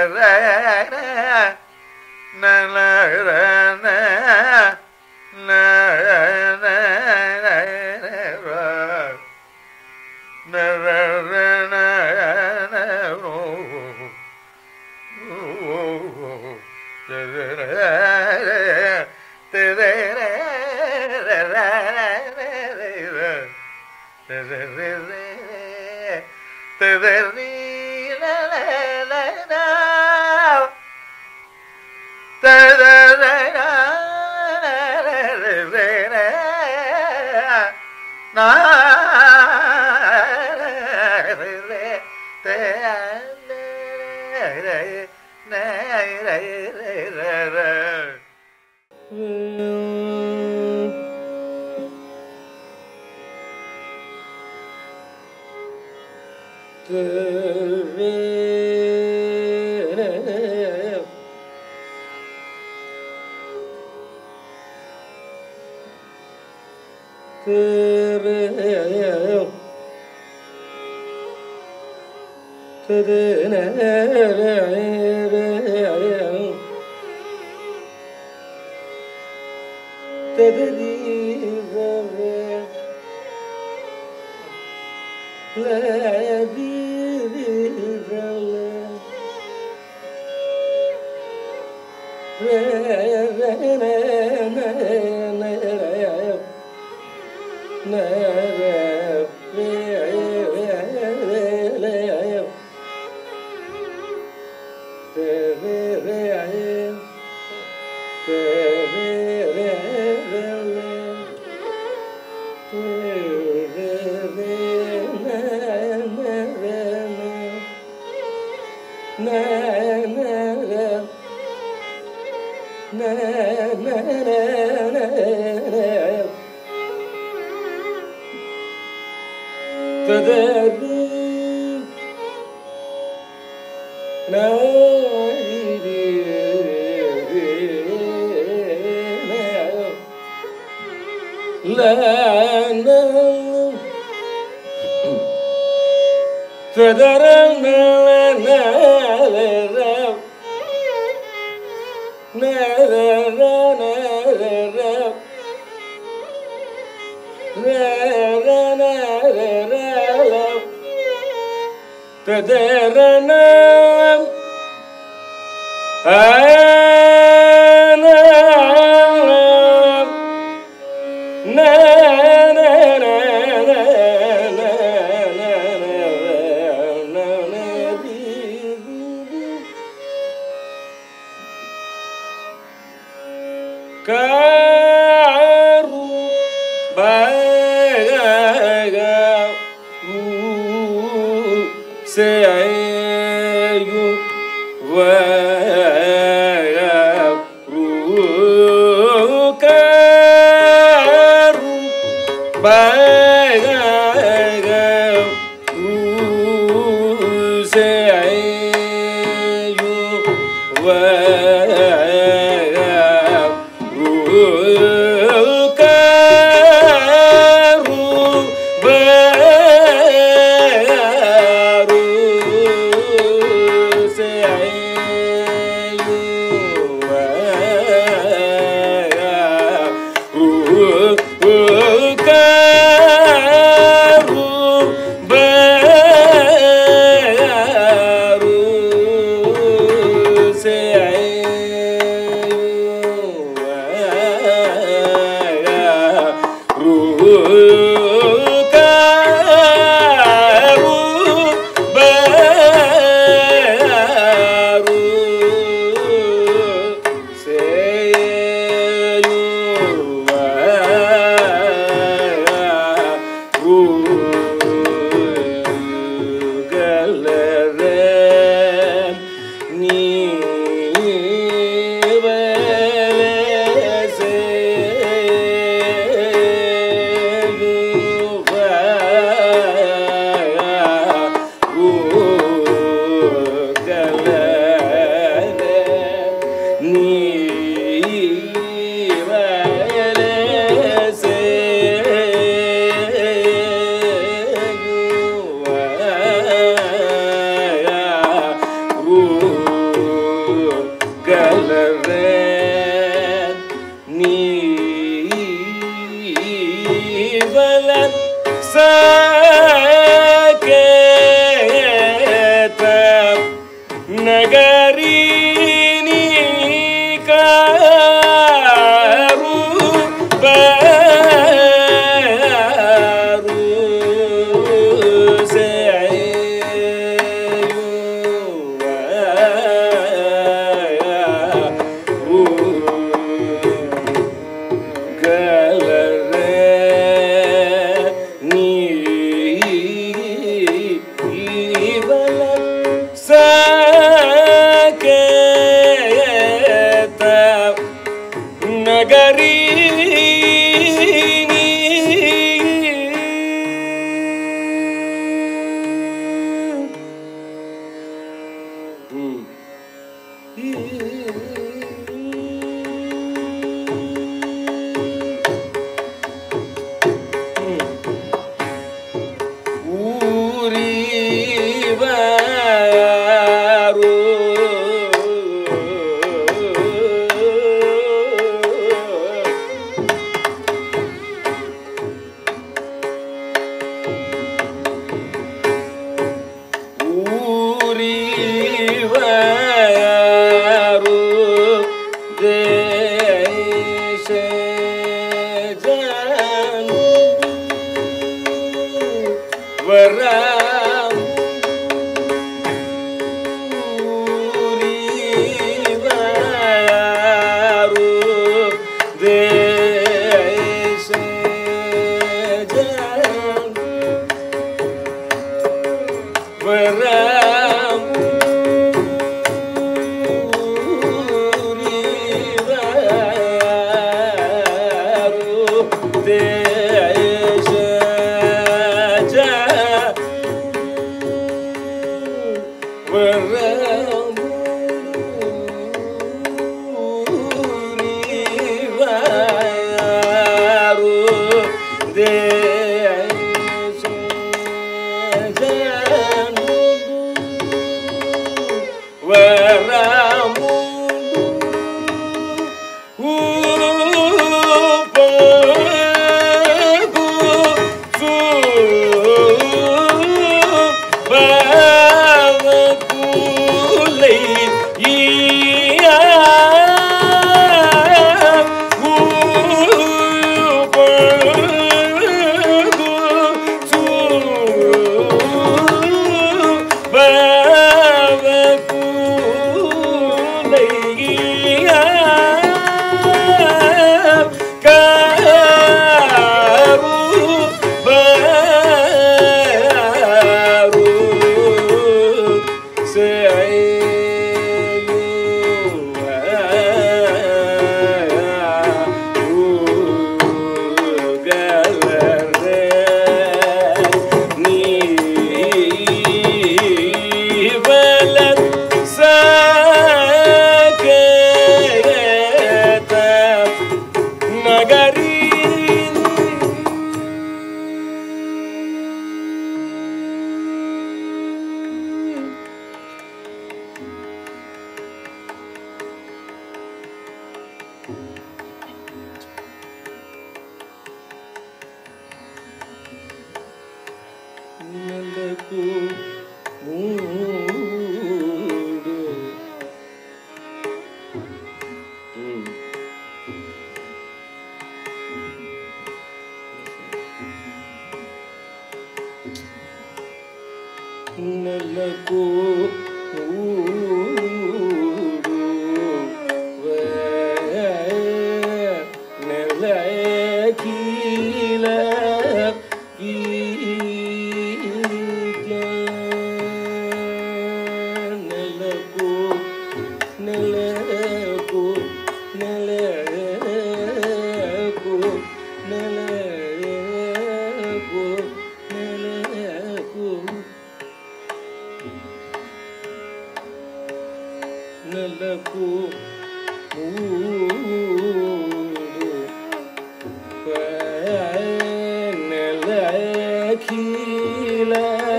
say நகரினி car பாரு நகரி ஊரிவாரோ ஊரிவாரோ தேசஜன் வரம் ஊரிவாரோ தேசஜன் வரம் ஊரிவாரோ தேசஜன் నెలకు మూడు ఉమ్. నెలకు మూడు నెలకీల నెలకు నెలకు నెలకు నెలకు నెలకు నెలకు మూడు నెలఖీల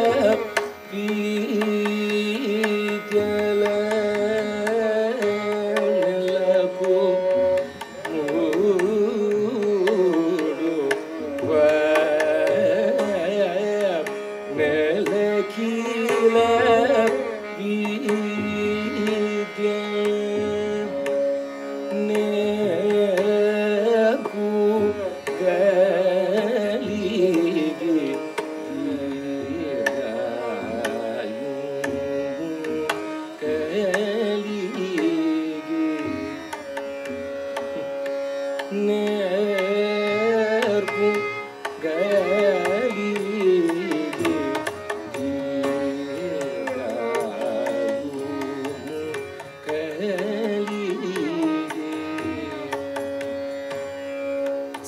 పీతల నెలకు మూడు నెలఖీల పీతల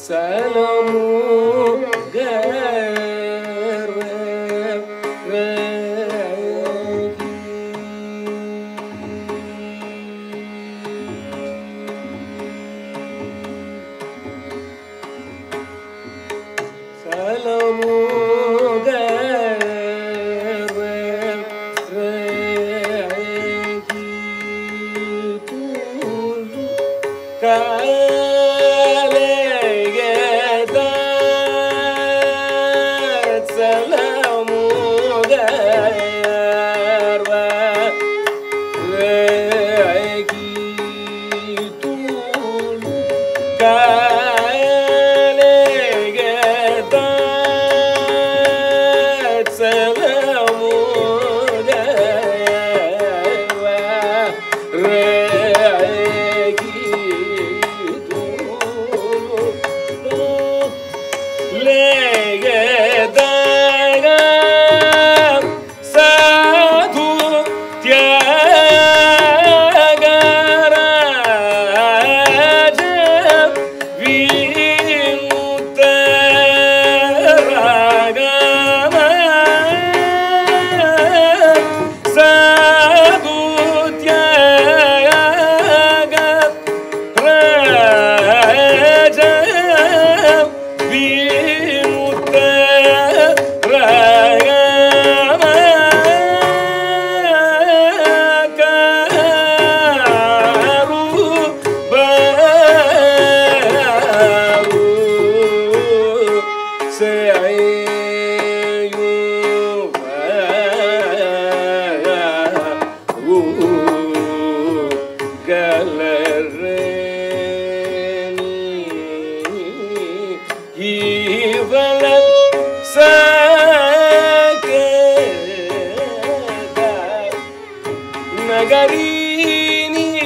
Nagarini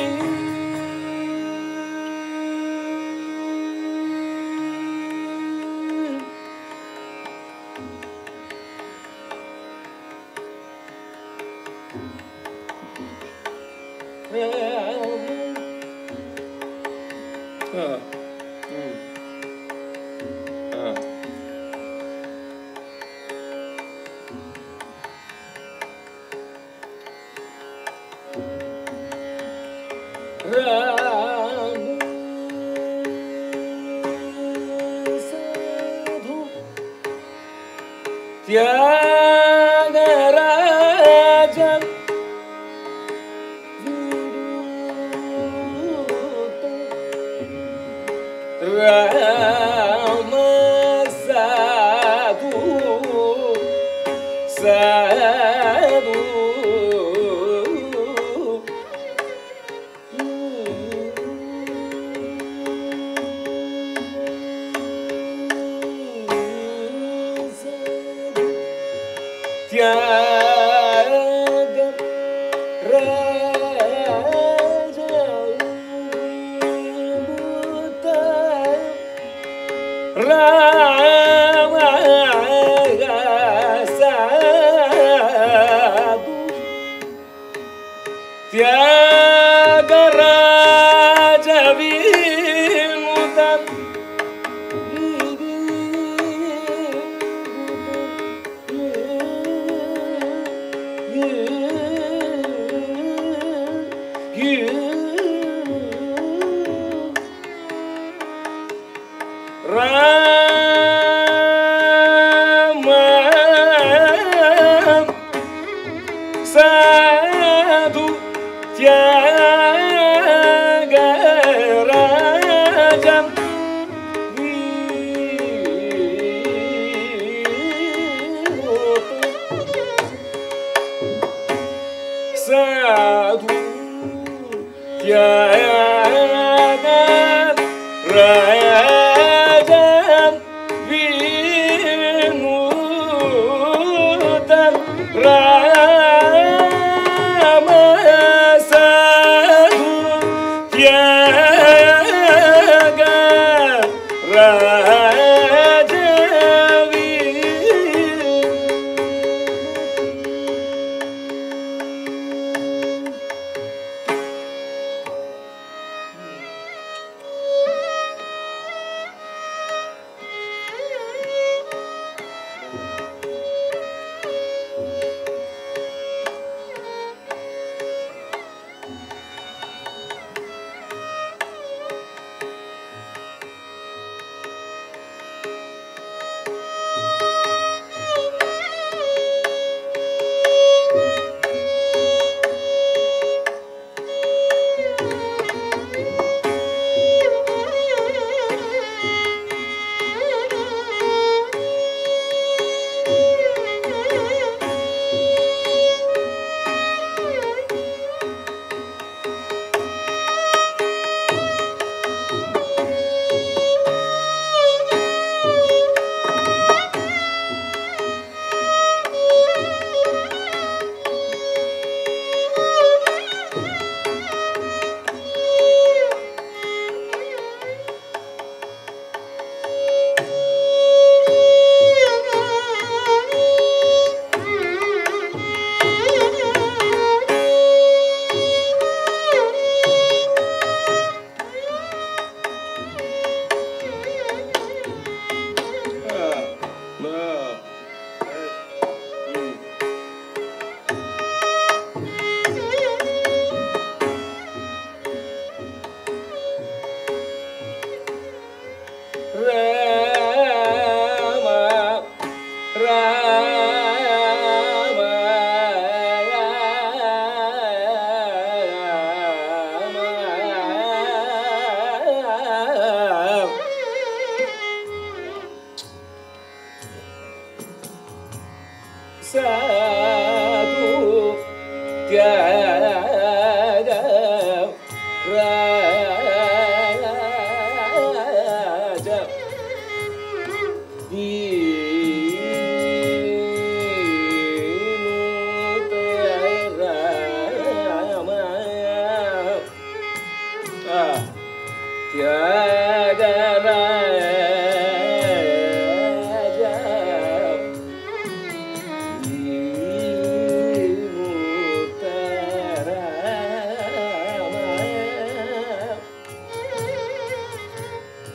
Ah. Mm. Ah. Tyagarajan Rama Sadhu Sadhu Tiada raja buta Rama sadu Tiada raja vimutan Rama Sadhu Tyagarajan Sadhu Tyagarajan Vinutan Rama Sadhu Tyagarajan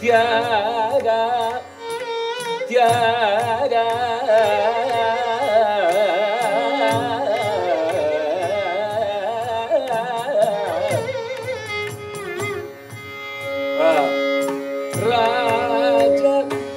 தியாக தியாக ராஜ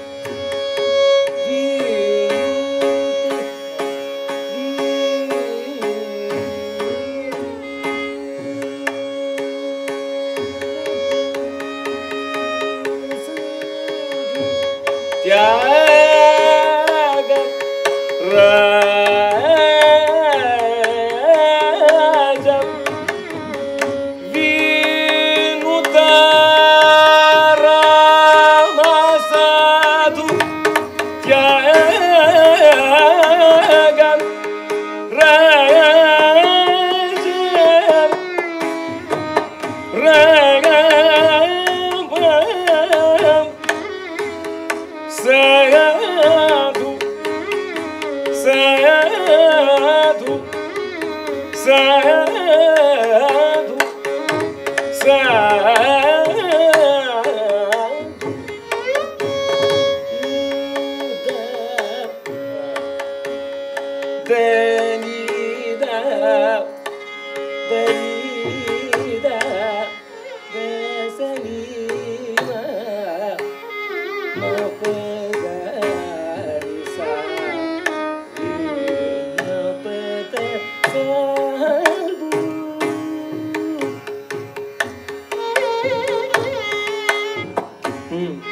தியாக ராஜம் வினுதரமசாது தியாகம் ராஜம் ராகம் சயாது சயாது சயாது சயாது Denida, Denida, Desalima, Mapegarisa, Mapete Sabu. Hmm.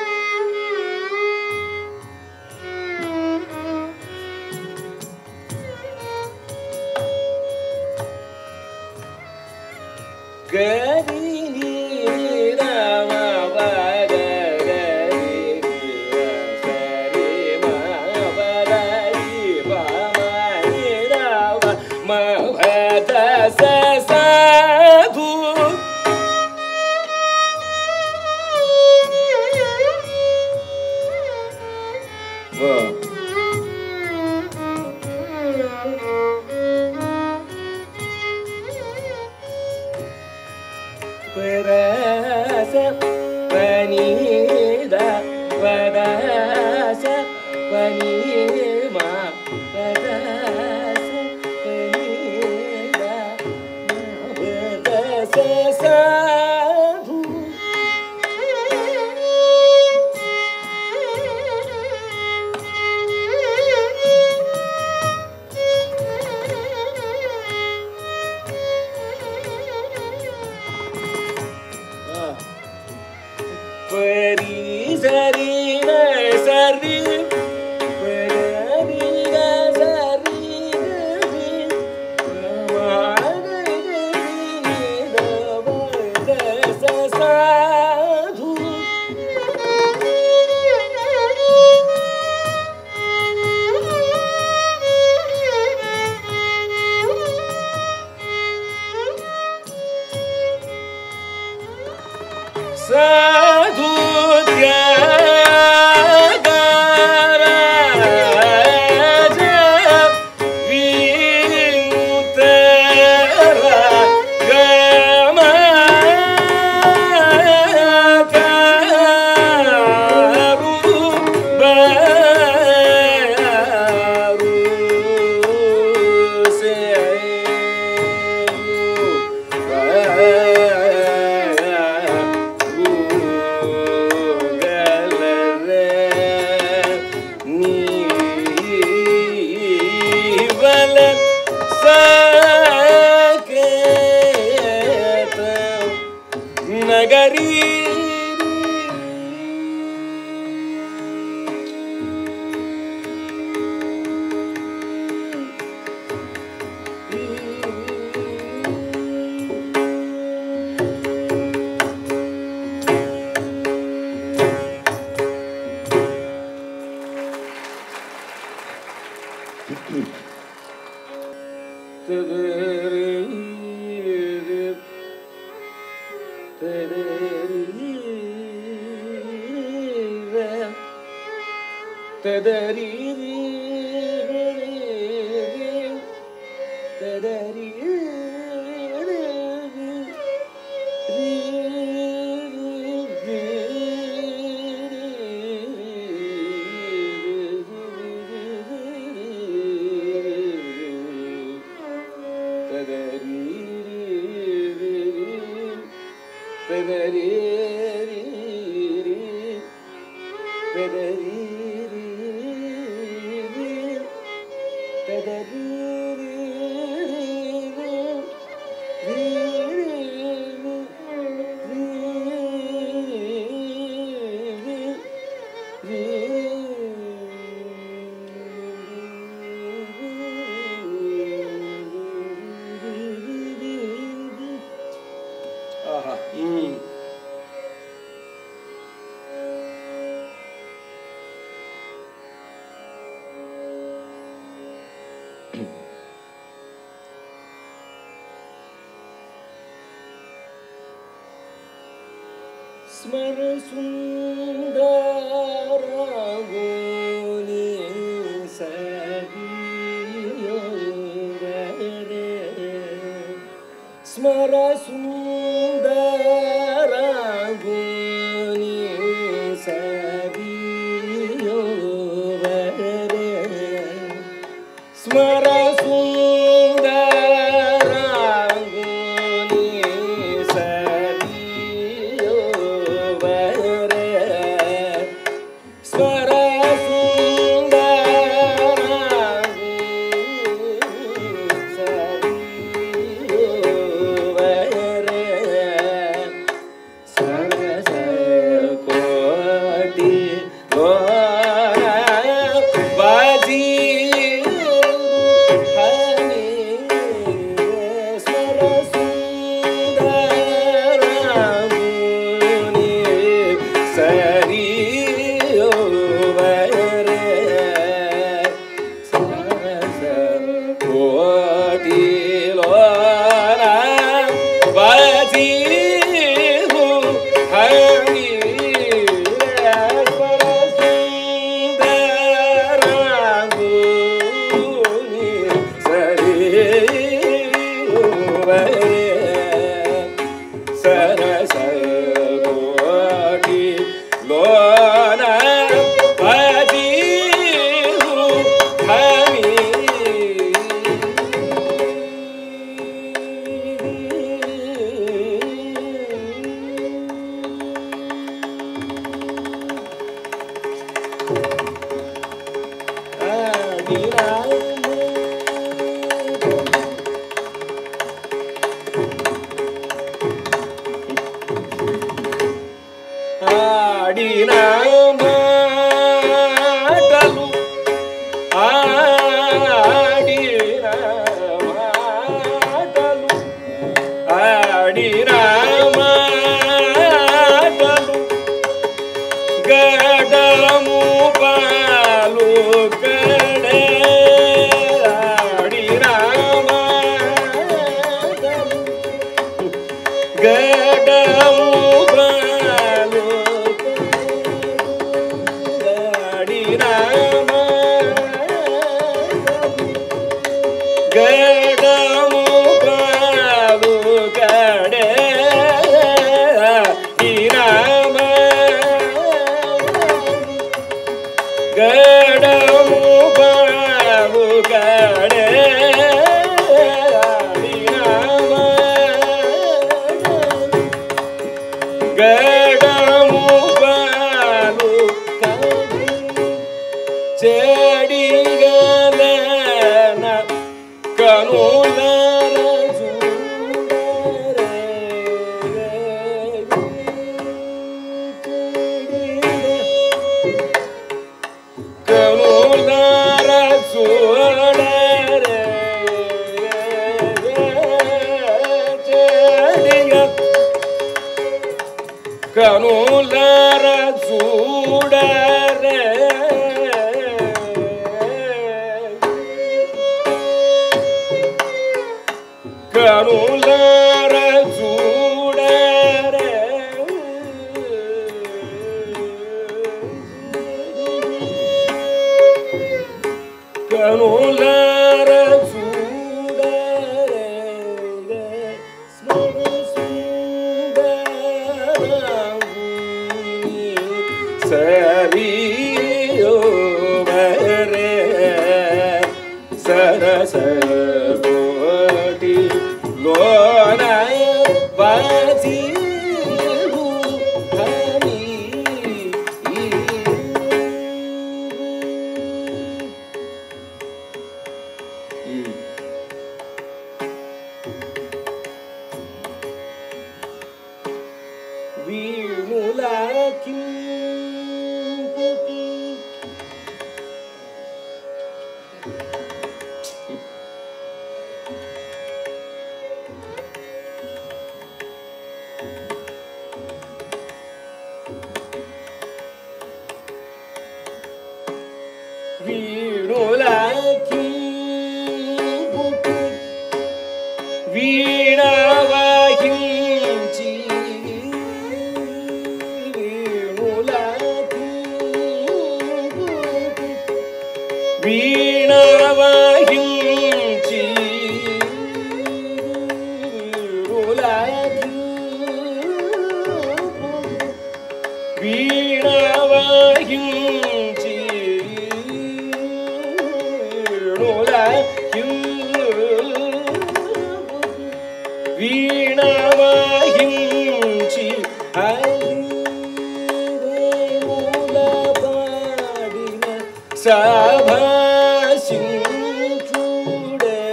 Gari ni rama pada gari sari ma pada iba ma ni rama ma pada sasadu. Wah. Perasa panida padasa panima padasa panida padasa sadu Peri sari na sari Peri ga sari gari Ma gari da ba da sa sadu Sadhu Tyagaraja Vinutara Gamakaru Baru Seyu Nagari ததரி பெதரி பெதரி பெதரி ஆஹா ம் स्मर सुन्दरागुनि सवियोगरे स्मर सुन्दरागुनि सवियोगरे स्मर सुन्दरागुनि सवियोगरे स्मर सुन्दरागुनि सरस कोटि बाजी हरि स्मर सुन्दरामुनि सरि सरस कोटि बाजी हरि सरस कोटि लोन भजी ஆடினாமாடலு ஆடினாமாடலு ஆடினாமாடலு గడము పాలు కడే ఆడి రామ గడము పాలు ఆడి రామ గడము పాలు కడే ఈ రామ గడము బాబు గడే రామ గడము బాబు చెడి గలన కనుల కనులార చూడరే చెడిగ కనులార చూడరే కనులార చూడరే కనులార చూడరే స్మర సుందరముని సరియో వరే సరస కోటి లోన బాజీ వీణావాహించి వీణావాహించి వీణావాహించి వీణావాహించి పాడిన సభాసించుడే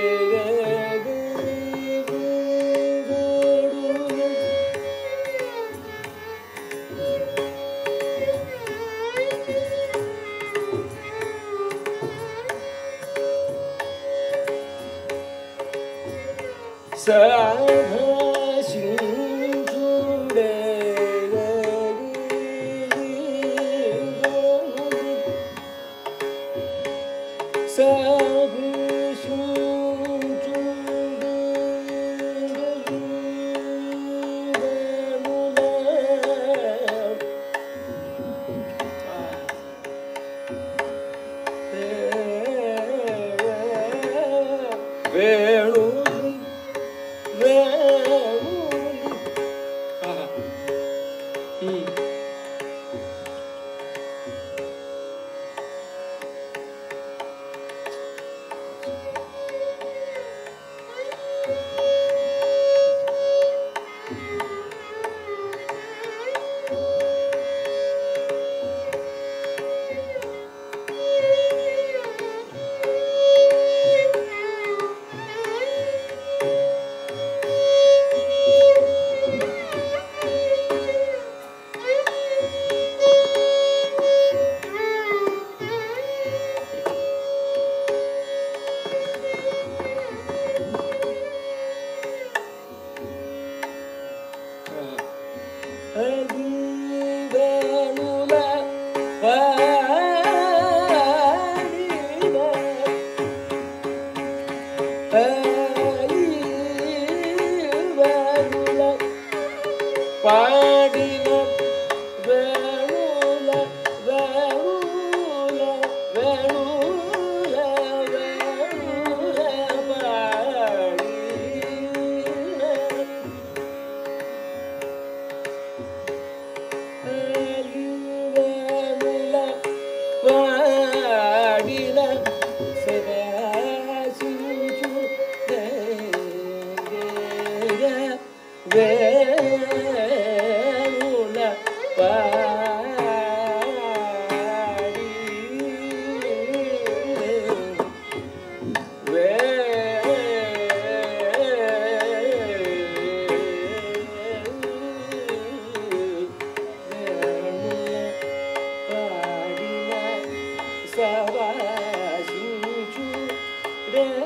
సభాసించుడే వేణు వేణు ఆహా. ఉమ్. பாடின வேணுல வேணுல வேணுல வேணுல பாடின அழிவனுல வாடின சதாசிஞ்சு வேணுல பாடி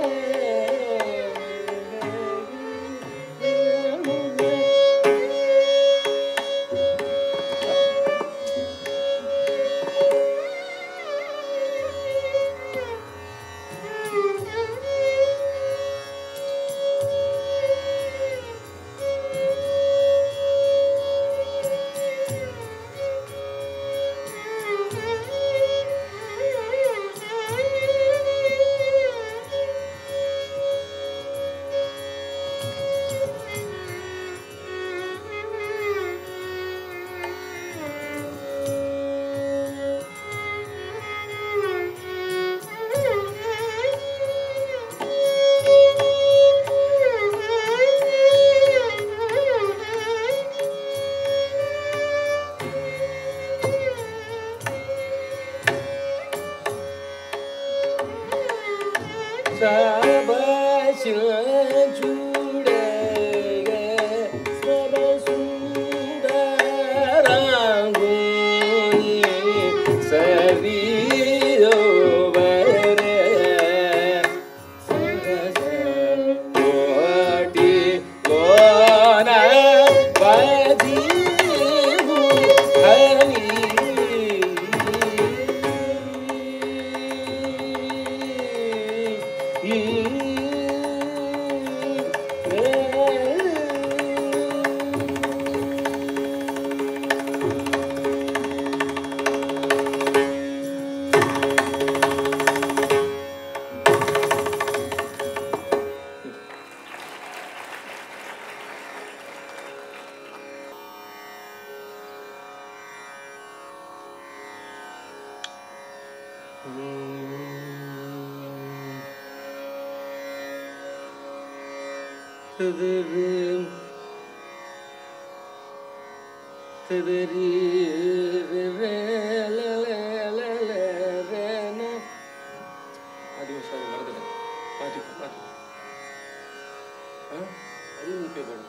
சவாசிஞ்சு திதறி அது சாரி மறந்துட்டேன் மாற்றி மாற்றி ஆ அது நீ போய் பாடு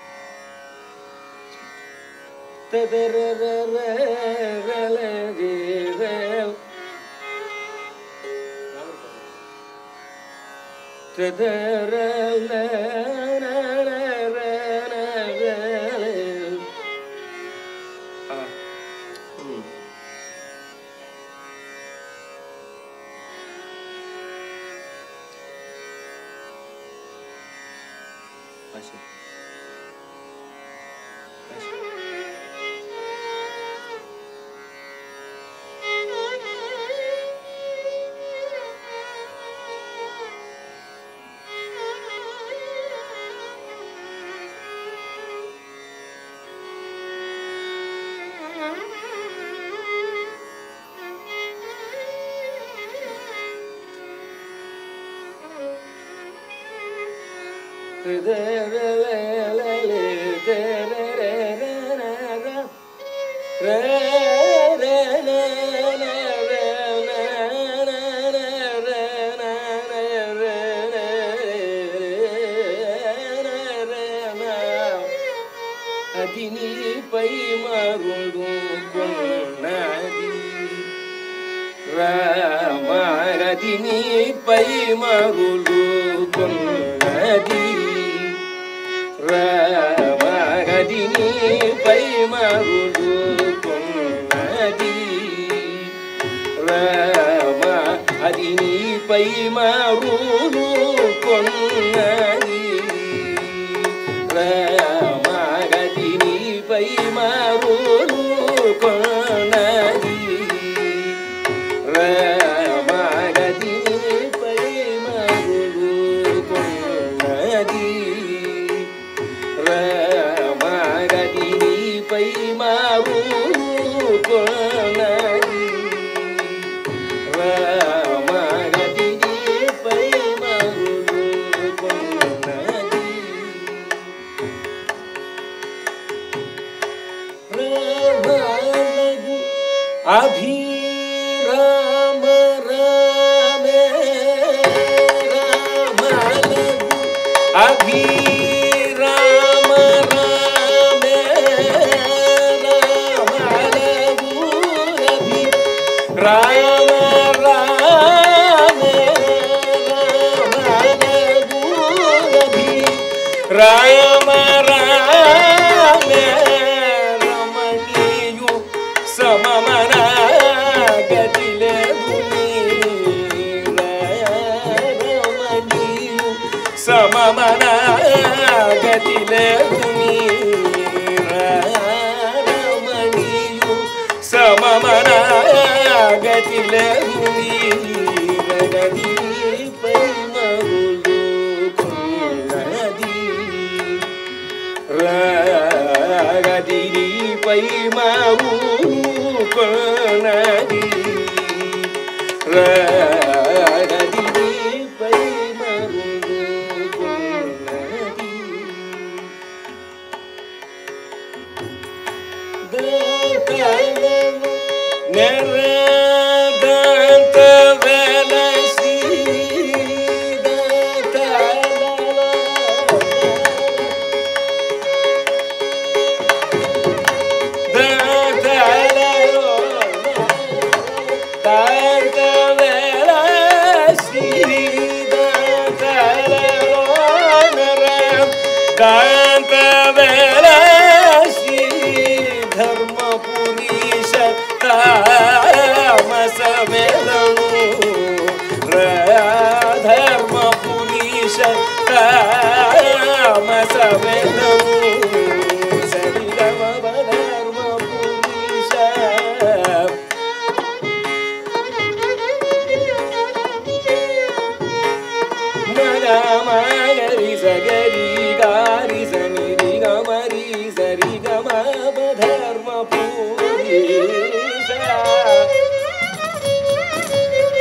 Así. Así. అదిని పై మరుడు కొన్నది రామరదిని పై మరుడు కొన్నది రామరదిని పై మరుడు కొన్నది రామ అదిని పై మరుడు కొన్నది రామగదిని పై మరుడు కొన్నది రామగదిని పై మరుడు కొన్నది రామగదిని పై మరుడు కొన్నది రామగదిని పై మరుడు కొన్నది రామలగు అభిరామ రామే రామలగు అభిరామ రామే రామలగు అభి రామ రామే రామలగు అభి రామ రామే రమణీయు సమమన గతిలేదు రమణీయు సమమన గతిలేదు రమణీయు సమమన గతిలేదు రగది పై మరుడు కొన్నది రాగదిరి పై మావు కొనది రాగదిరి పై మావు కొనది దాతలము నెరదంత వెలసి దాతలము ధర్మపురీష తామసమెలము ధర్మపురీష తామసమెలము శరీరమ ధర్మపురీష మగరి సగరి గారి సనిరి గమరి సరి గమ ధర్మ పూరీష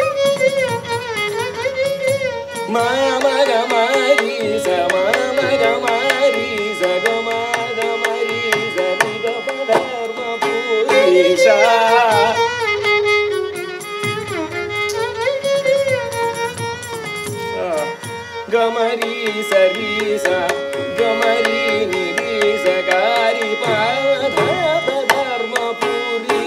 మామ గమరి స మామ గమ புரீஷா గమరి సరీస గమరి నిరీస గారి పాద ధర్మ పూరి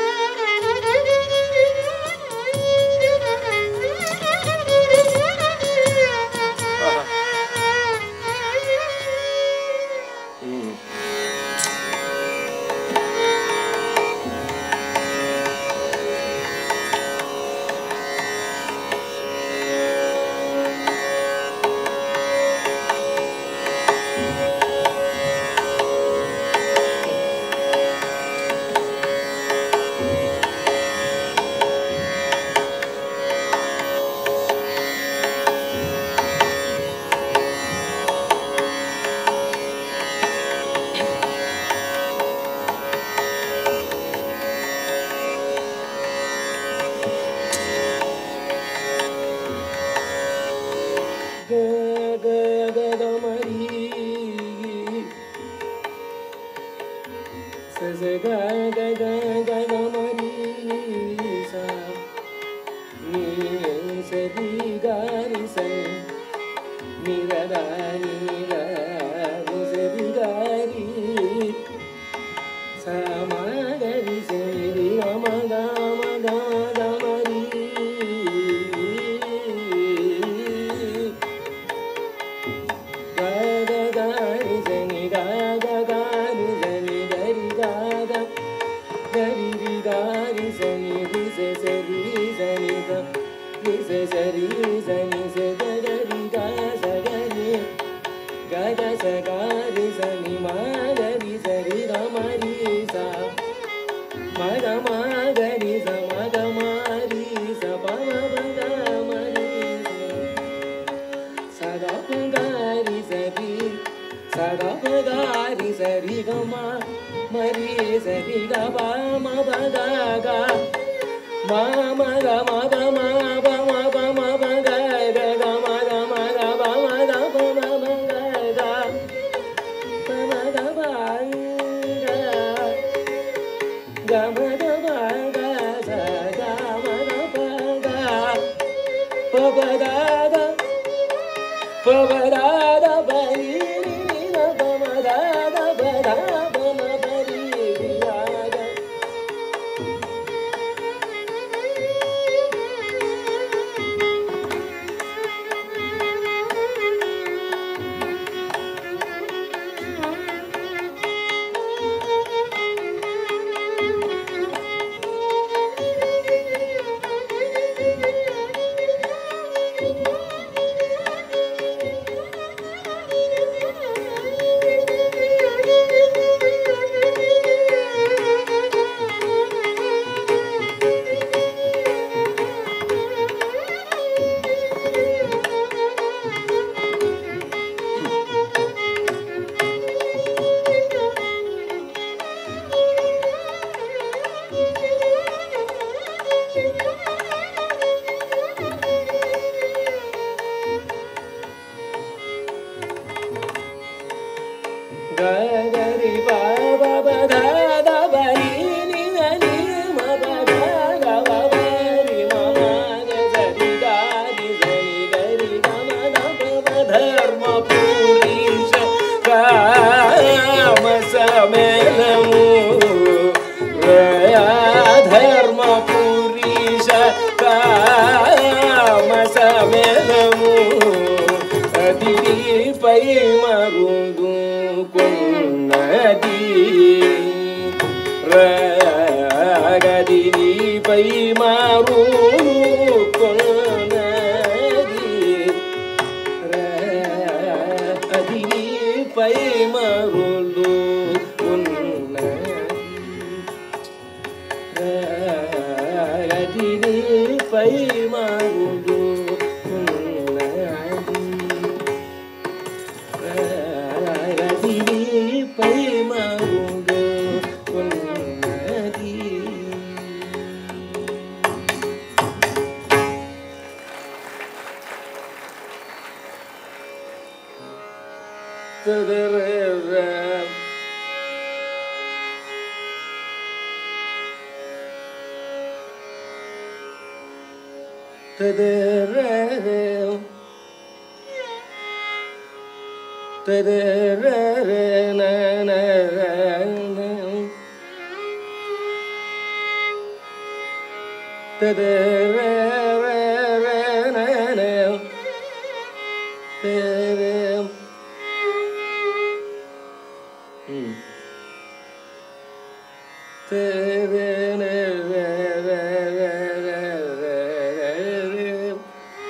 சமகரி சரி அமகமகமரி గగగారి జని గగగారి జని గరి గగ గరి రి గారి జని రి సె సరి జని గ రి సె సరి జని సె గరి గ స గరి గగ స గారి జని మా గరి సరి గ మరి సా మగ మా గరి స మగ మారి స ప మ ప గ మరి స సగరి సరి సగరి సరి గమ మరి సరి గ మ ప గ గ మ మ గ మ ప మ ప మ ప మ ప గ గ గ మ గ మ గ ప మ గ ప మ మ గ గ ప మ గ ప గ గ మ గ ప గ స గ మ గ ప గ ప ప గ గ పవరాద బరి పమరాద బరా పమ బరి రాగ గరి బాబ బధ బరి ని ని మ బధ గ బ బరి మ మ గ సరి గారి సరి గరి గ మ ద ప మ ధర్మ పురీష కామ సమేలము రయా ధర్మ పురీష కామ సమేలము అదిపై మరుదు కొన్నది రగదిపై మారు కొన్నది అదిపై మరులు ఉన్నది అదిపై మరులు ఉన్నది రదిపై మరుడు ఉన్నది ததரரம் ததரரணம் ததரரணம் ததரம் ம் ததரரணம்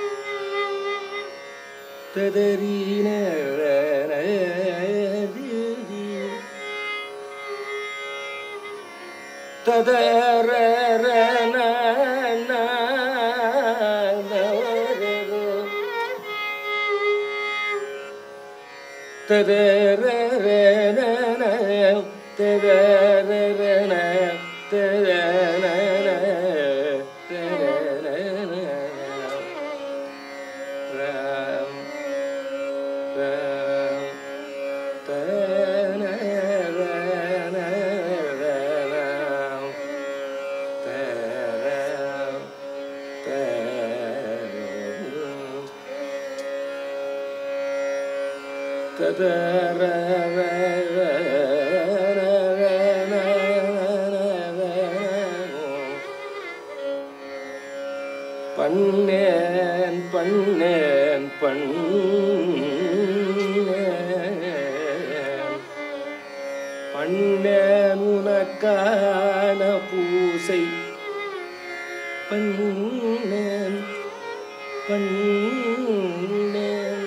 ததரீன பண்ணேன் பண்ணேன் பண்ணேன் பண்ணேன் உனக்கான பூசை பண்ணேன் பண்ணேன்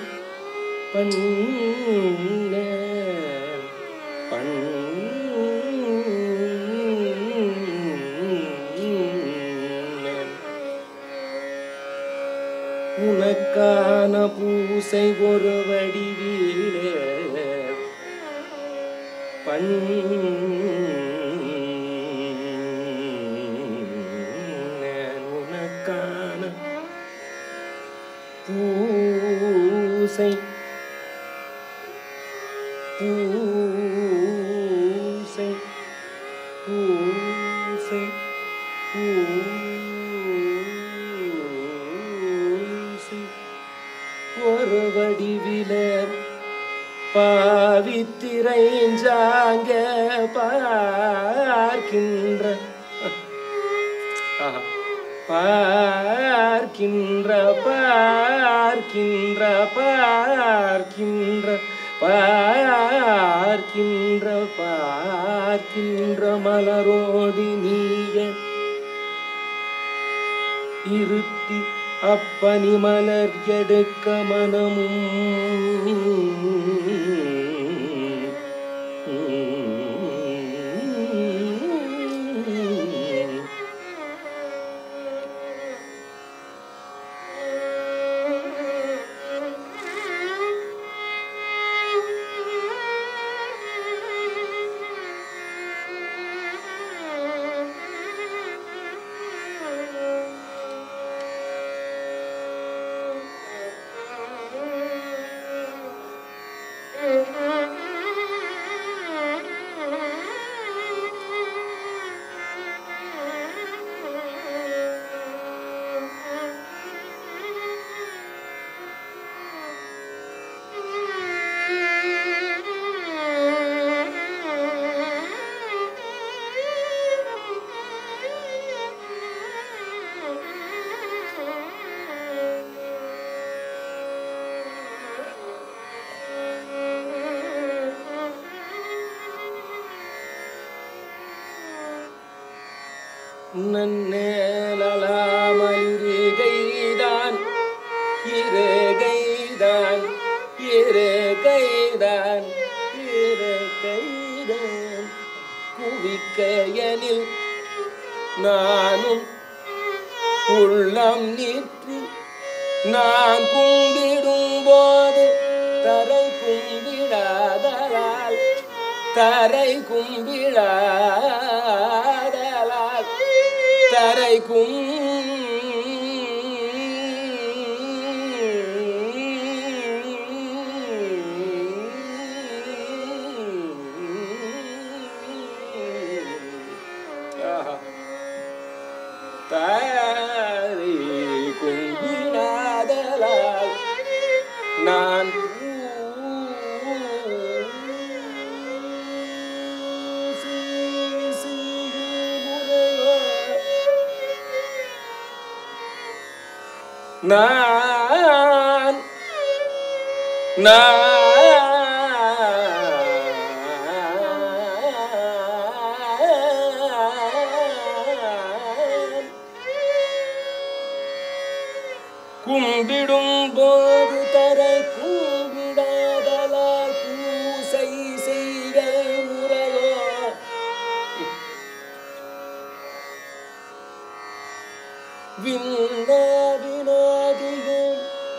பண்ணேன் பண்ணேன் உனக்கான பூசை ஒரு வடிவிலே பண்ணேன் உனக்கான பூசை பூசை பூசை பூசை ஒரு வடிவில பாவித்திரைஞ்சாங்க பார்க்கின்ற ஆஹா. பார்க்கின்ற பார்க்கின்ற பார்க்கின்ற பார்க்கின்ற பார்க்கின்ற மலரோடி நீய இருத்தி அப்பனி மலர் எடுக்க மனமும் நன்னேலாமலிருகைதான் இருகைதான் இருகைதான் இருகைதான் குவிக்கையனில் நானும் உள்ளம் நிற்று நான் கும்பிடும் போது தரை கும்பிடாதலால் தரை கும்பிடாதலால் தரை கும் நான் நான் கும்பிடும் போது தர கும்பிடாதலா பூசை செய்க முறையோ விண்ண வினாதிகள்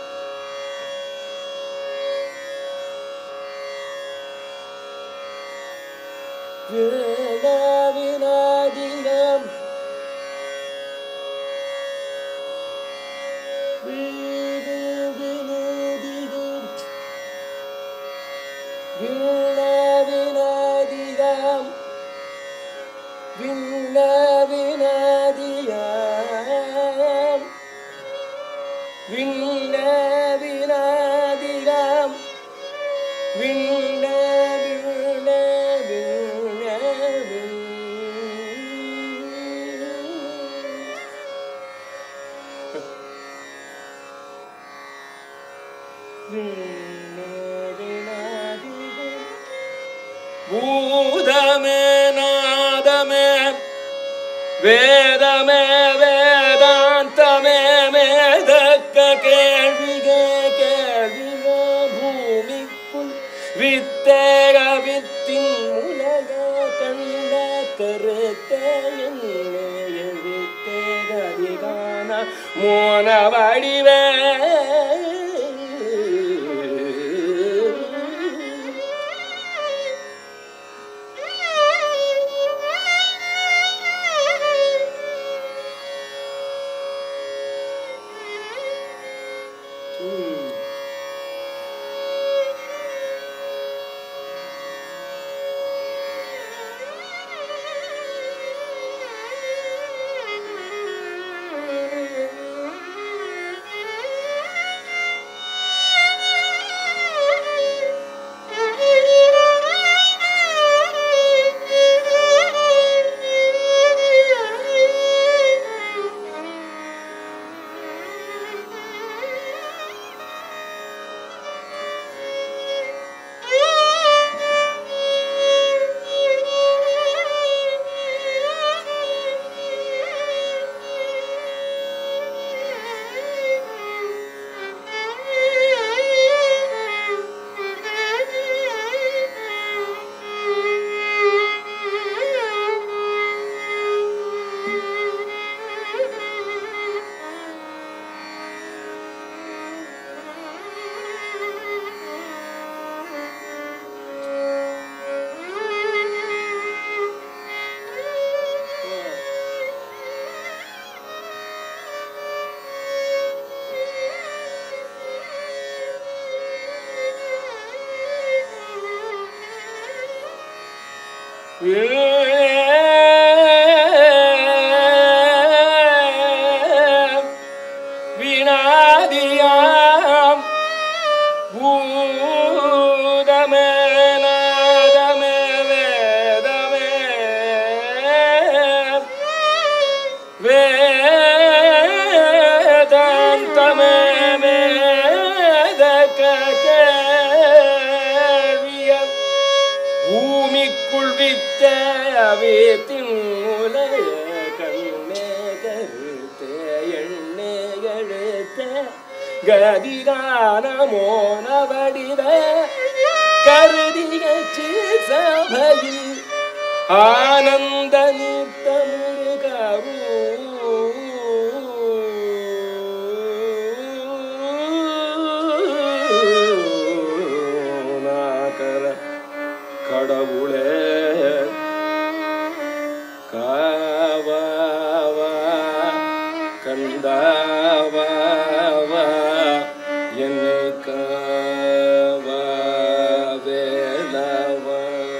விண்ண வினாதிகம் வீடு வினோதிகம் விண்ண வினாதிகம் விண்ண வினாதிகம் விண்ண வினாதிகம் விண்ண விண்ண விண்ண விண்ண பூதமே நாதமே வேதமே வேதாந்தமே மேதக்க கேள்விக கேள்வியோ பூமிக்குள் வித்தேக வித்தின் உலக கண்ட கருத்த என்னே எழுத்தேக அதிகான மோன வடிவே ம். வினாதியாம் பூதமே நாதமே வேதமே வேதாந்தமே வேதக கேள்வியம் பூமிக்குள் வித்த அவேத்தின் முலைய கண்ணே கருத்த எண்ணே எழுத்த கதிகான மோன வடிவ கருதிய சபையில் ஆனந்த நித்தமுரு கரு கடவுளே காவாவா கந்தாவாவா என்னை காவா வேலவா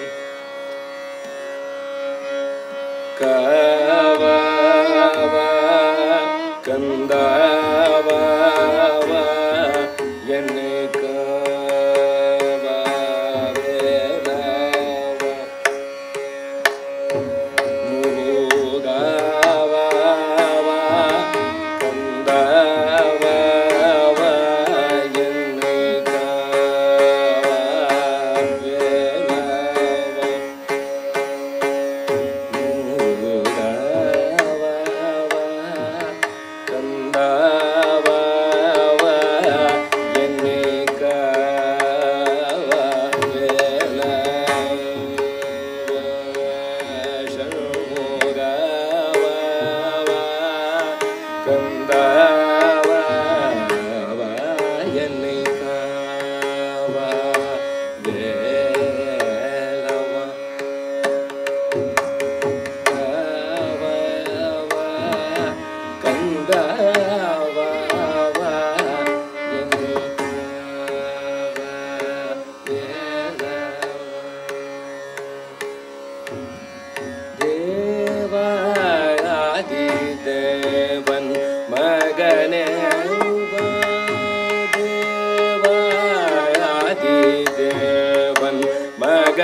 காவாவா கந்தாவாவா என்னை காவா வேலவா முருகாவா கந்தாவா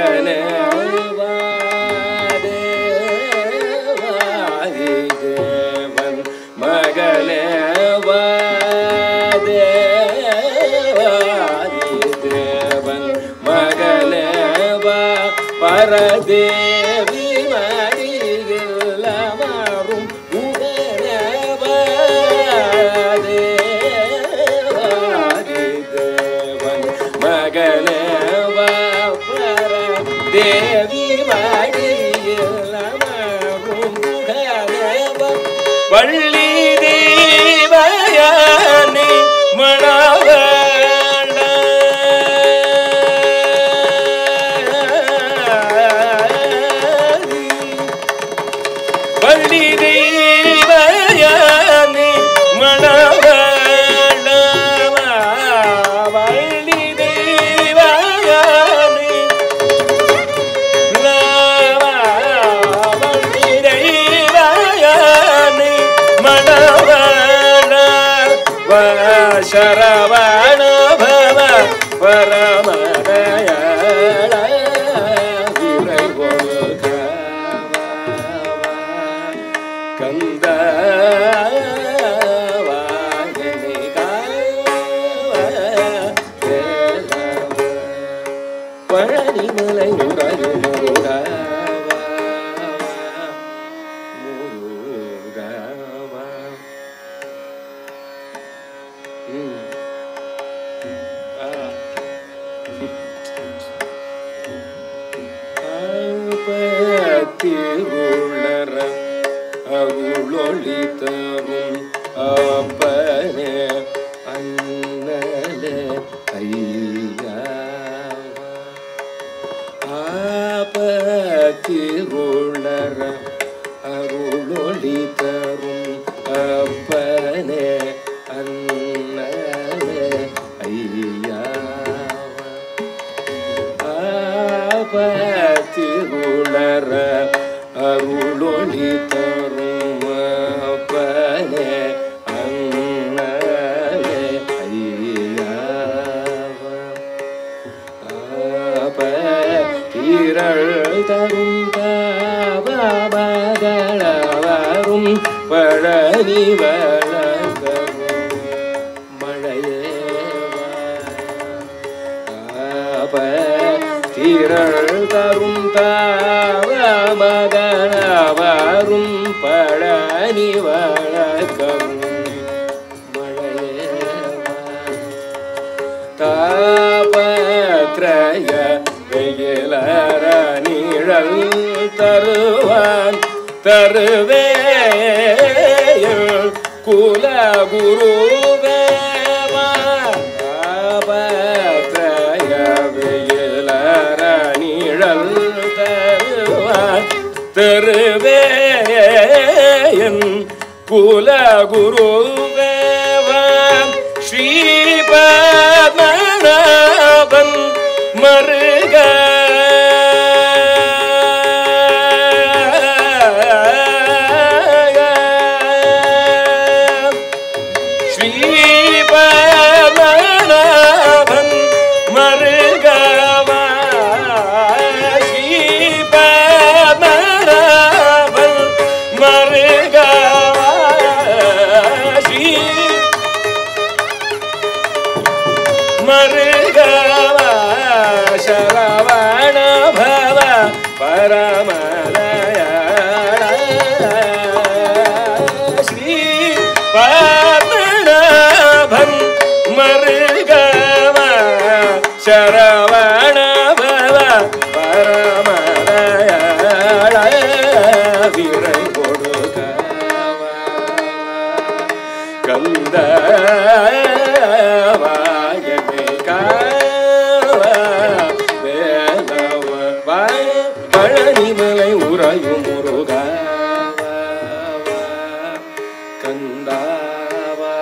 மகனே வாதேவாதி தேவன் மகனே வாதேவாதி தேவன் மகனே வா பரதேவி மடியில் அமரும் உகனவாதேவாதி தேவன் மகனே வா பரதேவி மடியில் அமரும் உகனவா வள்ளி தேவயானி மணவ வள்ளி தெய்வயானி மணவளவா வள்ளி தெய்வயானி லவா வள்ளி தெய்வயானி மணவள சரவண பவ பரமதயாள விரை கந்த பழனிமலை உறவு முருகா முருகாவா ம் ஆ திருளர அருளொளி தரும் அப்பனே அண்ணலே ஐயா ஆபத்திருளர அருளொளி தரும் அப்பனே அண்ணலே ஐயா ஆபத்திருளர அருளொளி தரும் அப்பனே அண்ணலே ஐயாவா ஆப திரள் தரும் தாபமகளவரும் பழனி வளர்ந்தரும் மழையேவா ஆப திரள் தரும் தாவமகளவரும் பழனி வளர்க்கவும் மழையேவா தாபத்ரய வெயிலர நீழல் தருவான் தருவேயல் குல குருவேவா தாபத்ரய வெயிலர நீழல் தருவான் தருவேயன் குல குருவேவன் ஸ்ரீபத்மநாபன் மருக ஸ்ரீபத்மநாபன் மருகவா ஸ்ரீபத்மநாபன் மருகவா ஸ்ரீ மருகவ சரவண பவ பரமலயாள ஸ்ரீ பத்மநாபன் மருகவ சரவண பவ பரமலயாள விரை கொடுக்கவ கந்த வாயமே காவ வேலவ வாய பழனிமலை உறையும் முருகா கந்தாவா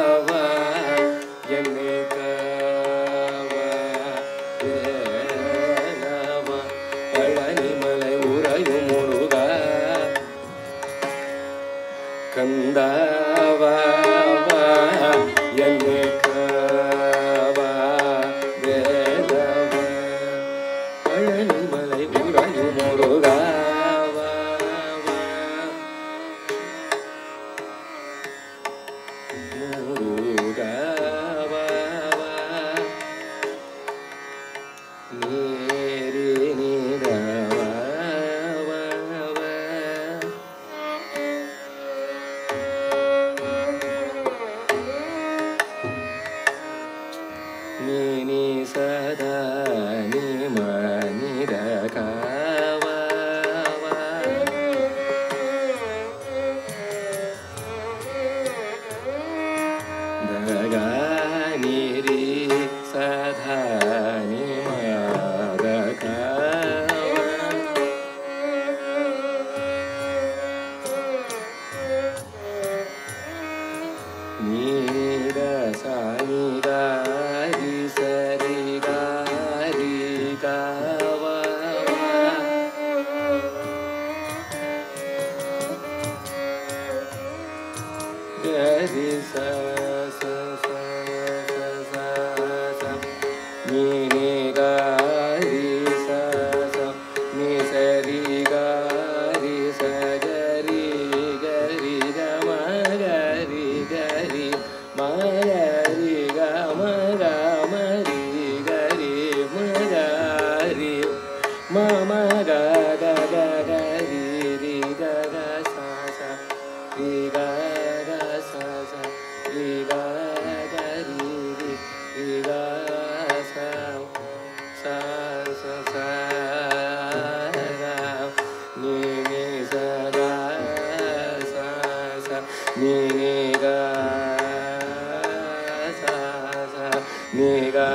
என்னை காவா வேலவ பழனிமலை உறையும் முருகா கந்தாவா என்னை காவா வேலவா Palanimalai ga ga ga ga ri ri ga ga sa sa ri ga ga sa sa ri ga ga ri ri ri ga sa sa sa sa ga ni ni sa ga sa sa ni ni ga sa sa ni ga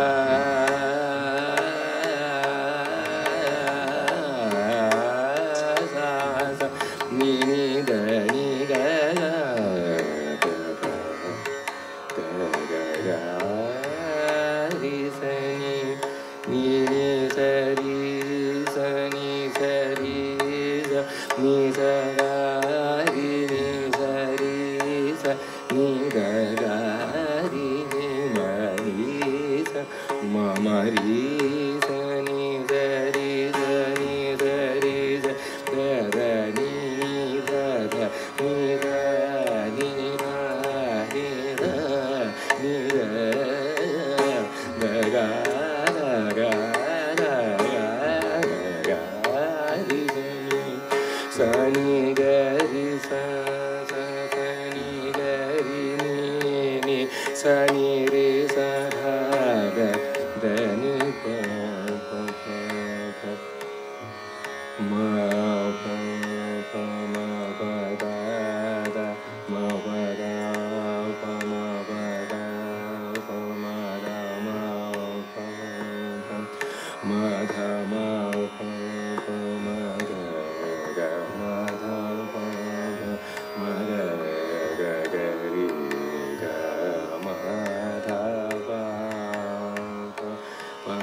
sa sa ni ni ga ni ga ga ga ga ga ga ri sa ni ni ni sa ri sa ni sa ri sa ni sa ga ri ni sa ri sa ni ga ga ri ni ma ri sa ma ma ri sa ni sa ri sa ni sa ri sa da da ni da da ni da ni da ni da ni da da ga da ga da ga da ga ri sa ni sa ni ga ri sa sa sa ni ga ri ni ni sa ni ri sa da ga da ni pa pa pa pa ma pa pa ma pa da da ma pa da pa ma pa da pa ma da ma pa pa ma dha ma pa pa ma ga ga ma dha pa pa ma ga ga ga ri ga ma dha pa pa pa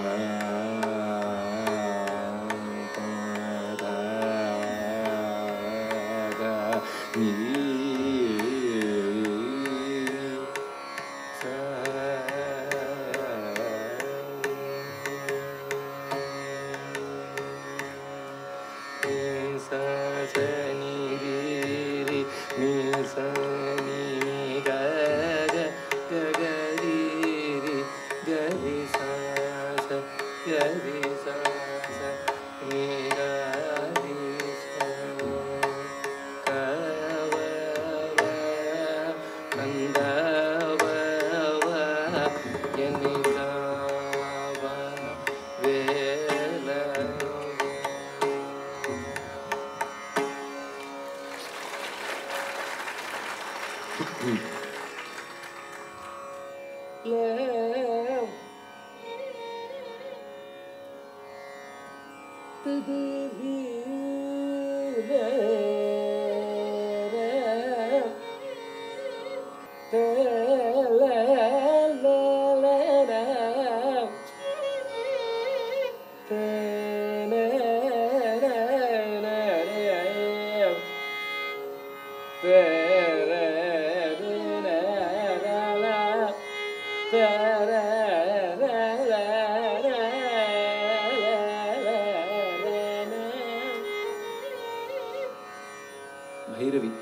pa da da ni sa ni sa sa ni ri ri ni sa ni ga ga ga ga ri ri ga ri sa sa ga ri sa sa ni ga ri sa ka wa wa kanda wa wa yani da wa ve la Yeah. Bhairavi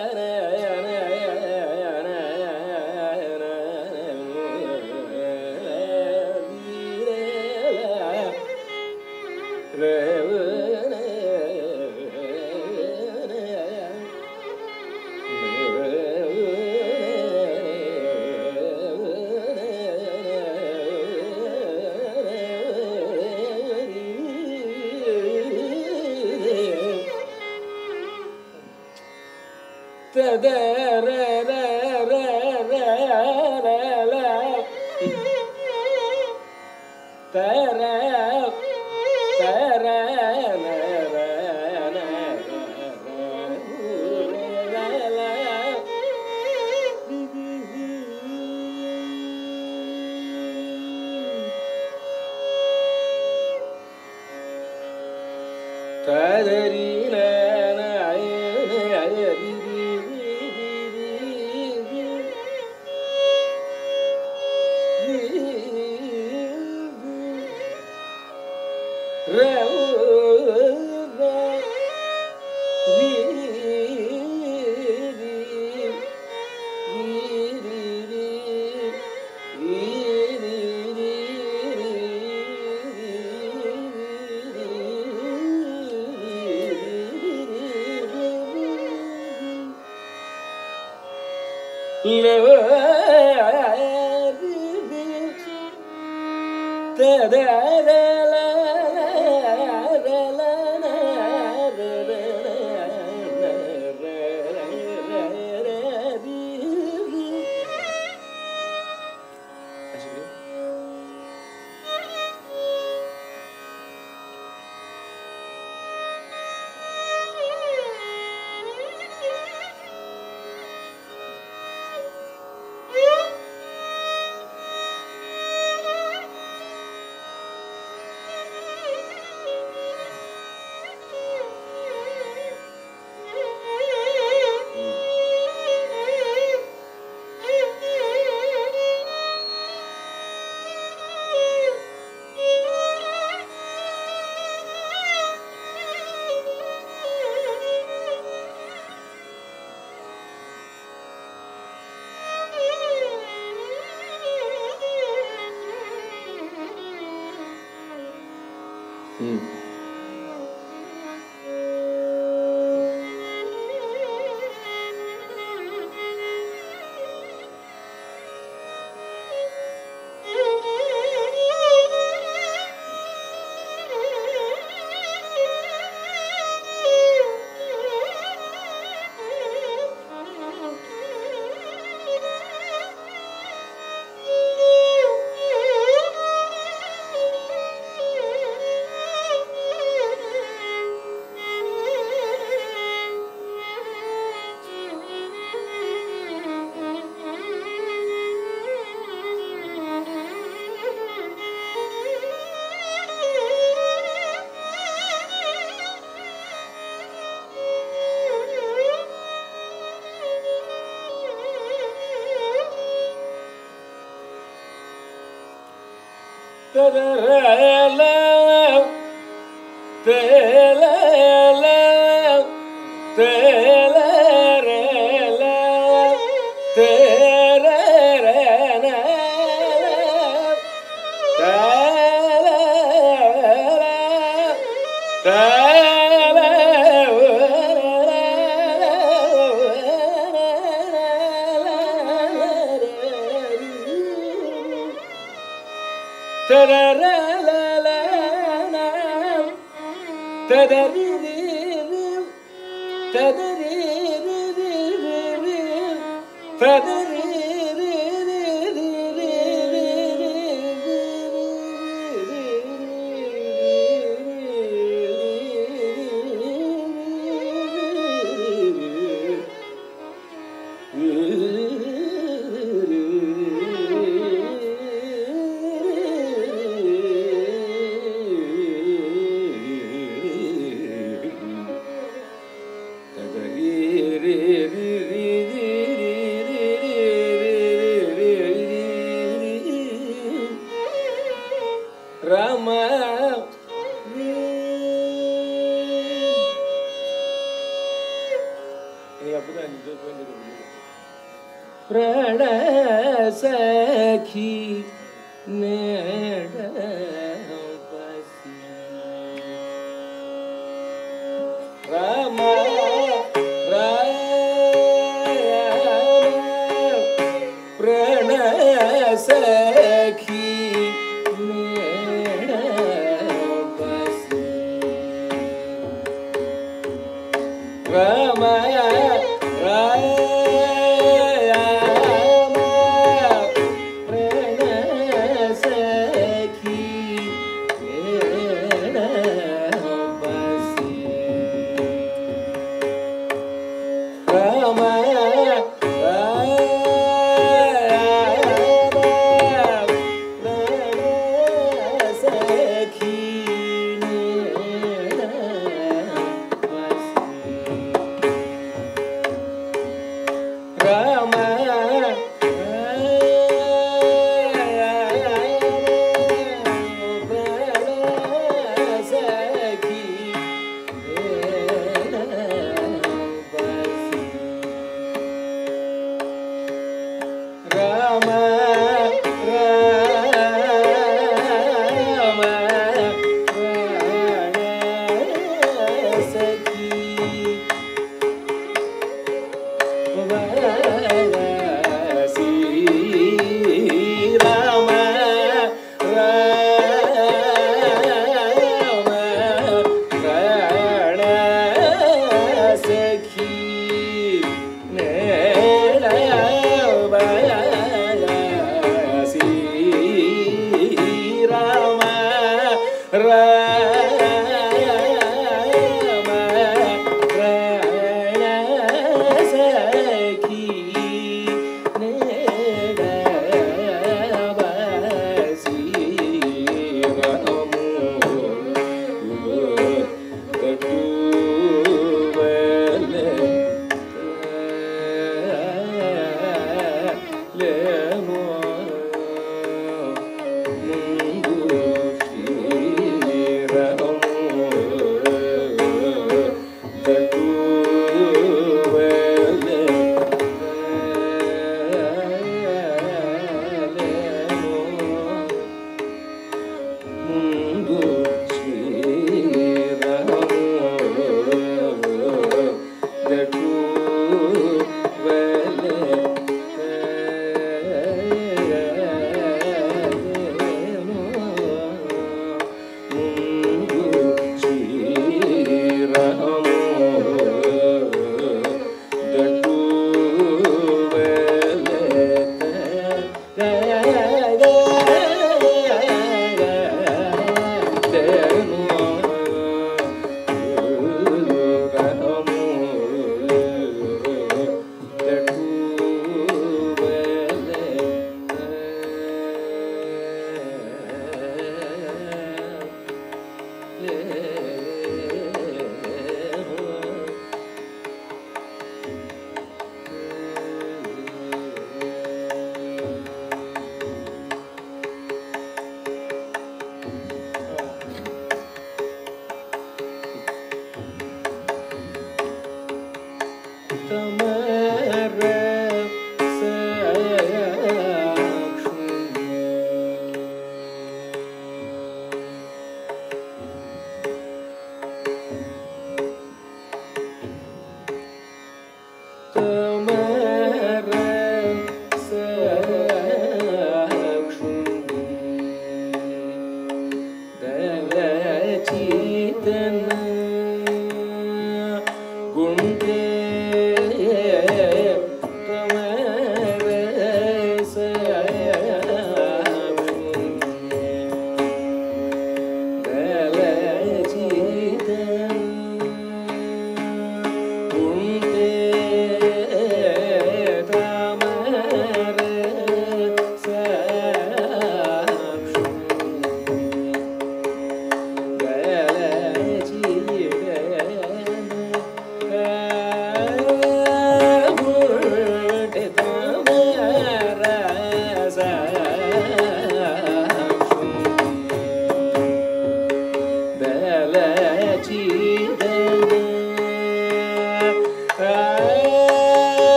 la Rama நீ அப்பதான் அஞ்சு பிரண சഖി நேட பசி ராம பிரண சഖி நேட பசி Rama Rama Thank you.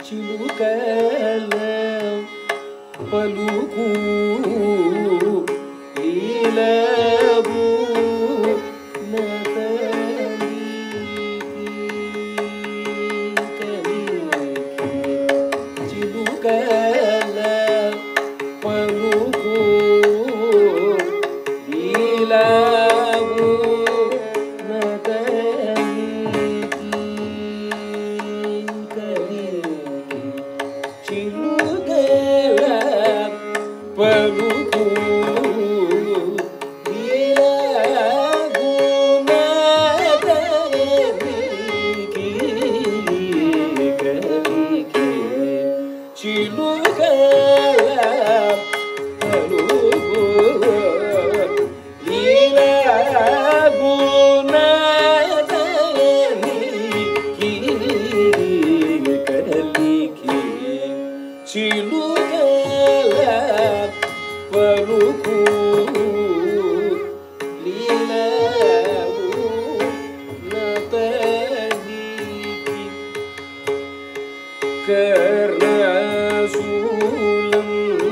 చిలుకల పలుకు లీలబు చిలుకల పలుకు లీలబు చిలుకల పలుకు చిలుకల పలుకు లీలవు నతనికి కర్ణశూలం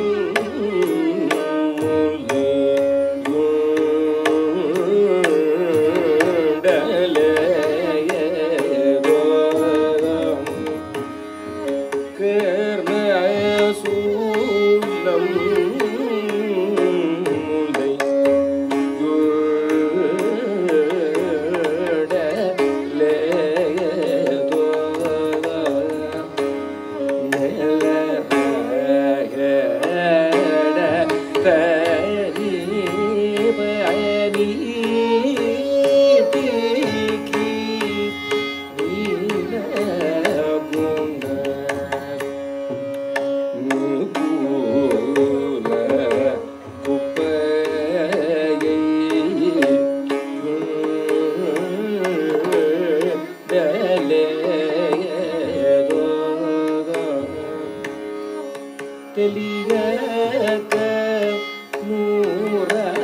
తెలియక నూరాతి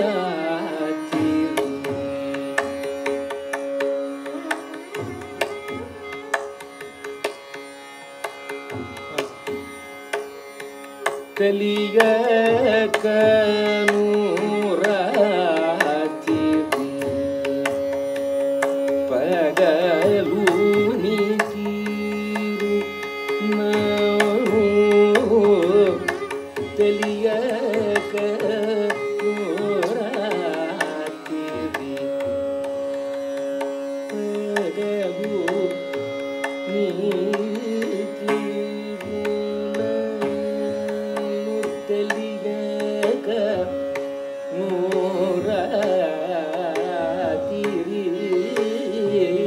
తెలియక నూరాతి పగలు నీతిరు నాను తెలియక నూరాతి పగలు తెలియక నూరాతిరి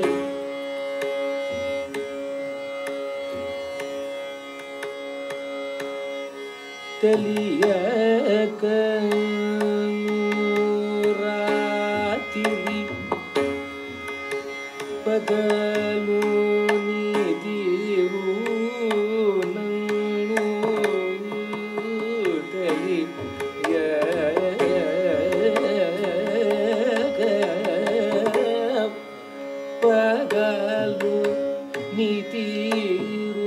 తెలియక రాత్రి పగలు నీదిరు నన్ను తెలియక పగలు నీతిరు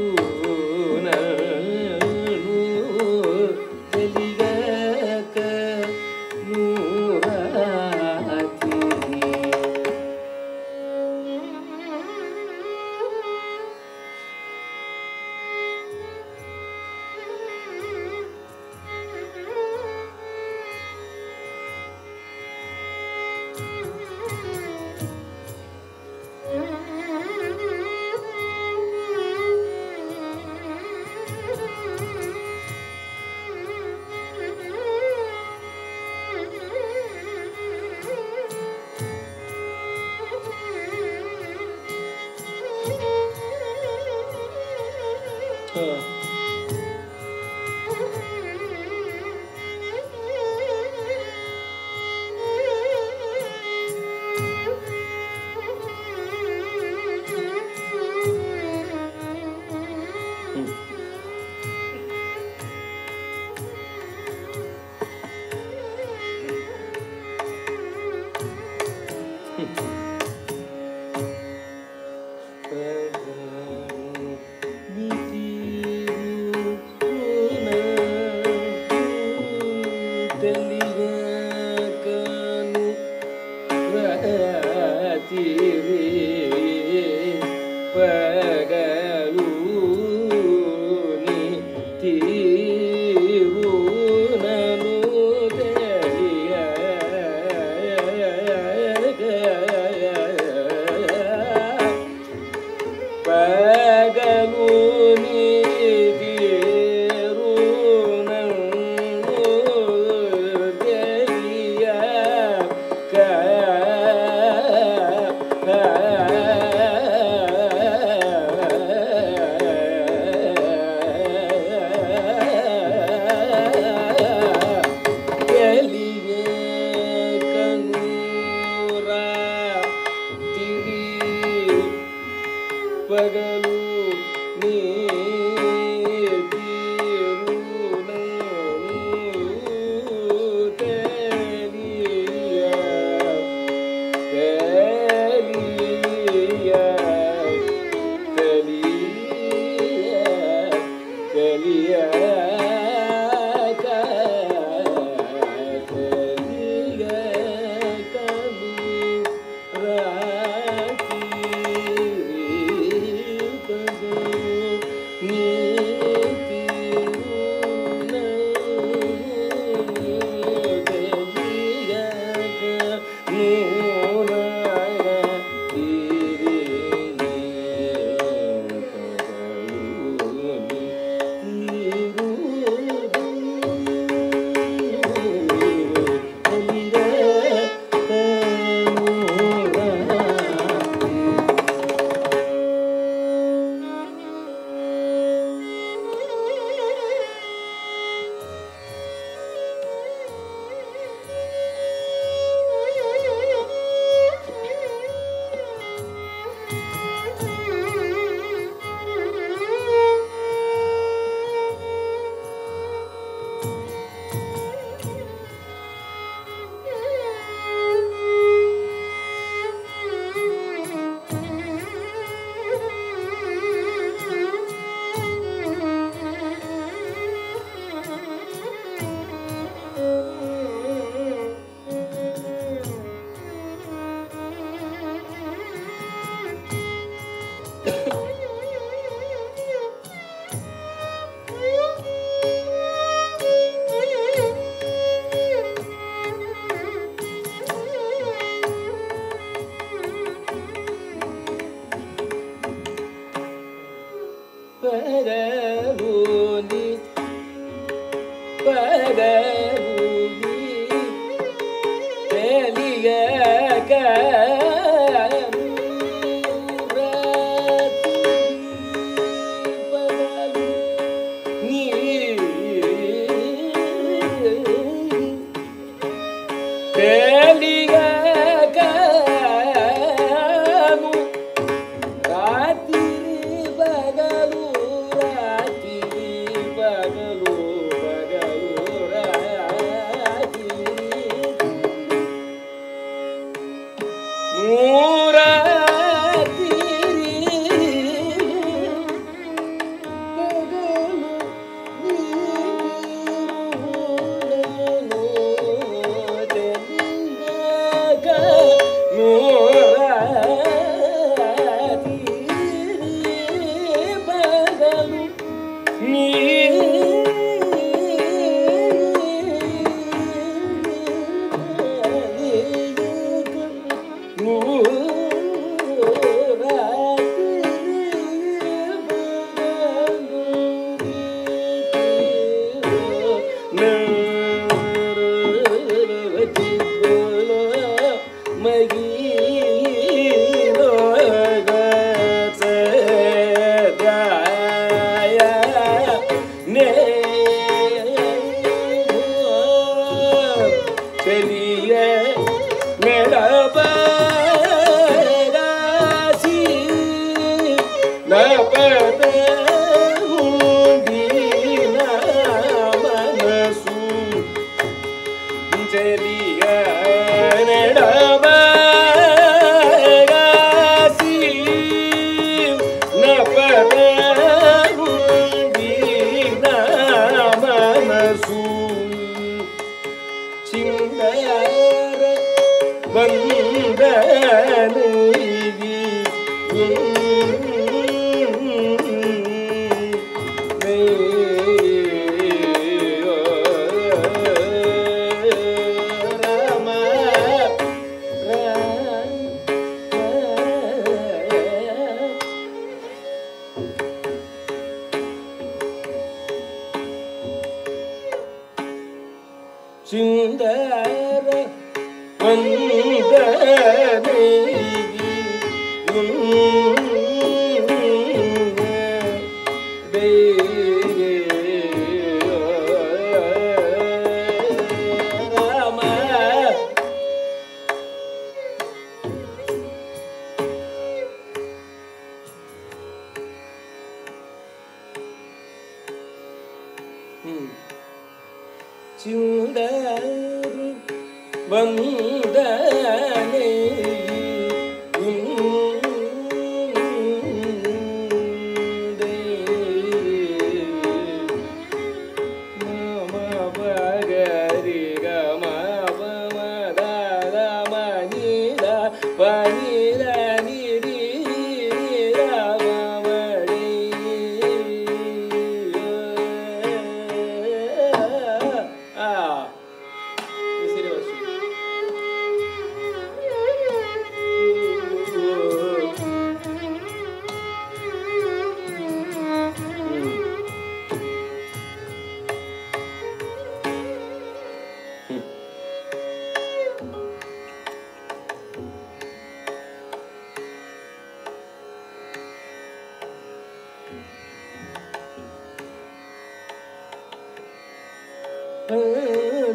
నన్ను తెలియక నూరాతి నీతి பரலூலி பரலூலி தெளிய தெளிய கனு ராத்திரி பகலு ராத்திரி பகலு பகலு ராத்திரி செலிய நடபாசி நபத முந்தின மனசு செலிய நடபாசி நபத முந்தின மனசு சிங்கார வந்தனி சுந்தர வந்தனை ராம சுந்தர் வந்தனை பனிர நிரி ராமடி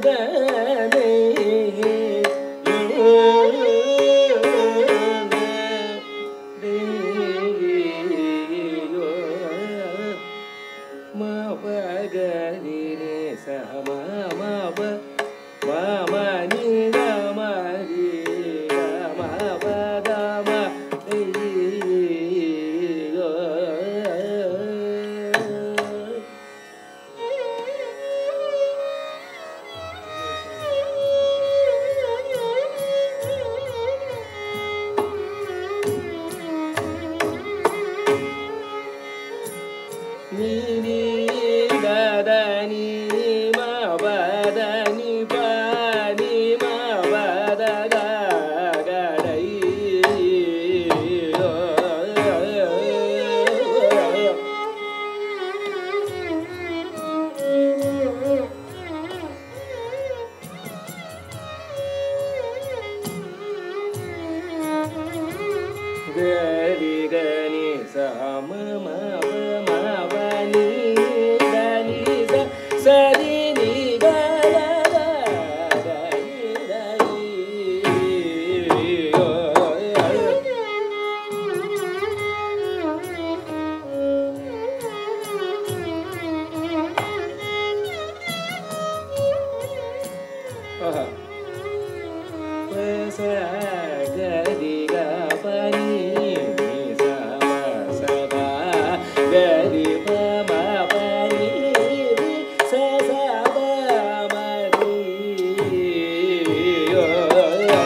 ಗರಿ ಗನಿ ಸಮ ಮ ಪ ಮ ಪ ni ದ ni ಸ ಸರಿ ni ಗ ಗ ಗ ಗ ni ದ ni ಓ, ಓ, ಓ. ஆஹா. ப ச க ரி க ப ni ni ச ப ச ப க ரி ப ம ப ni ரி ச ச ப ம ரி ஓ, ஓ, ஓ.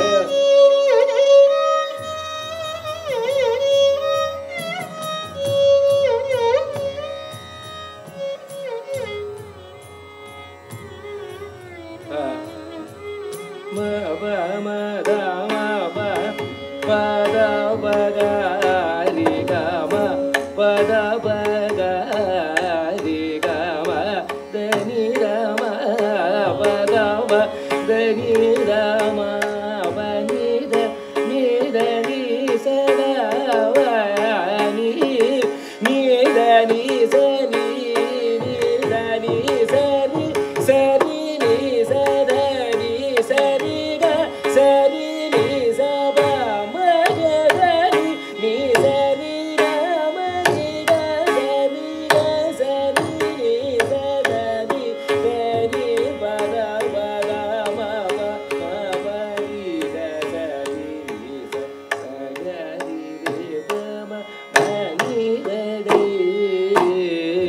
ஆ. ம ப ம த ம ப ப த ப க ரி க ம ப த ப க ரி க ம த ni த ம ப த ப த ni த ம ப ni த ni த ni ச த வ ni ni த ni ச ni ni த ni ச ni ச ni ni ச த ni ச ni க ச ni ni ச ப ம க த ni ni ச ni த ம ni க ச ni க ச ni ni ச த ni த ni ப த ப த ம ப ம ப ni த ச ni ni ச ச க ரி ரி ப ம ப ni த ரி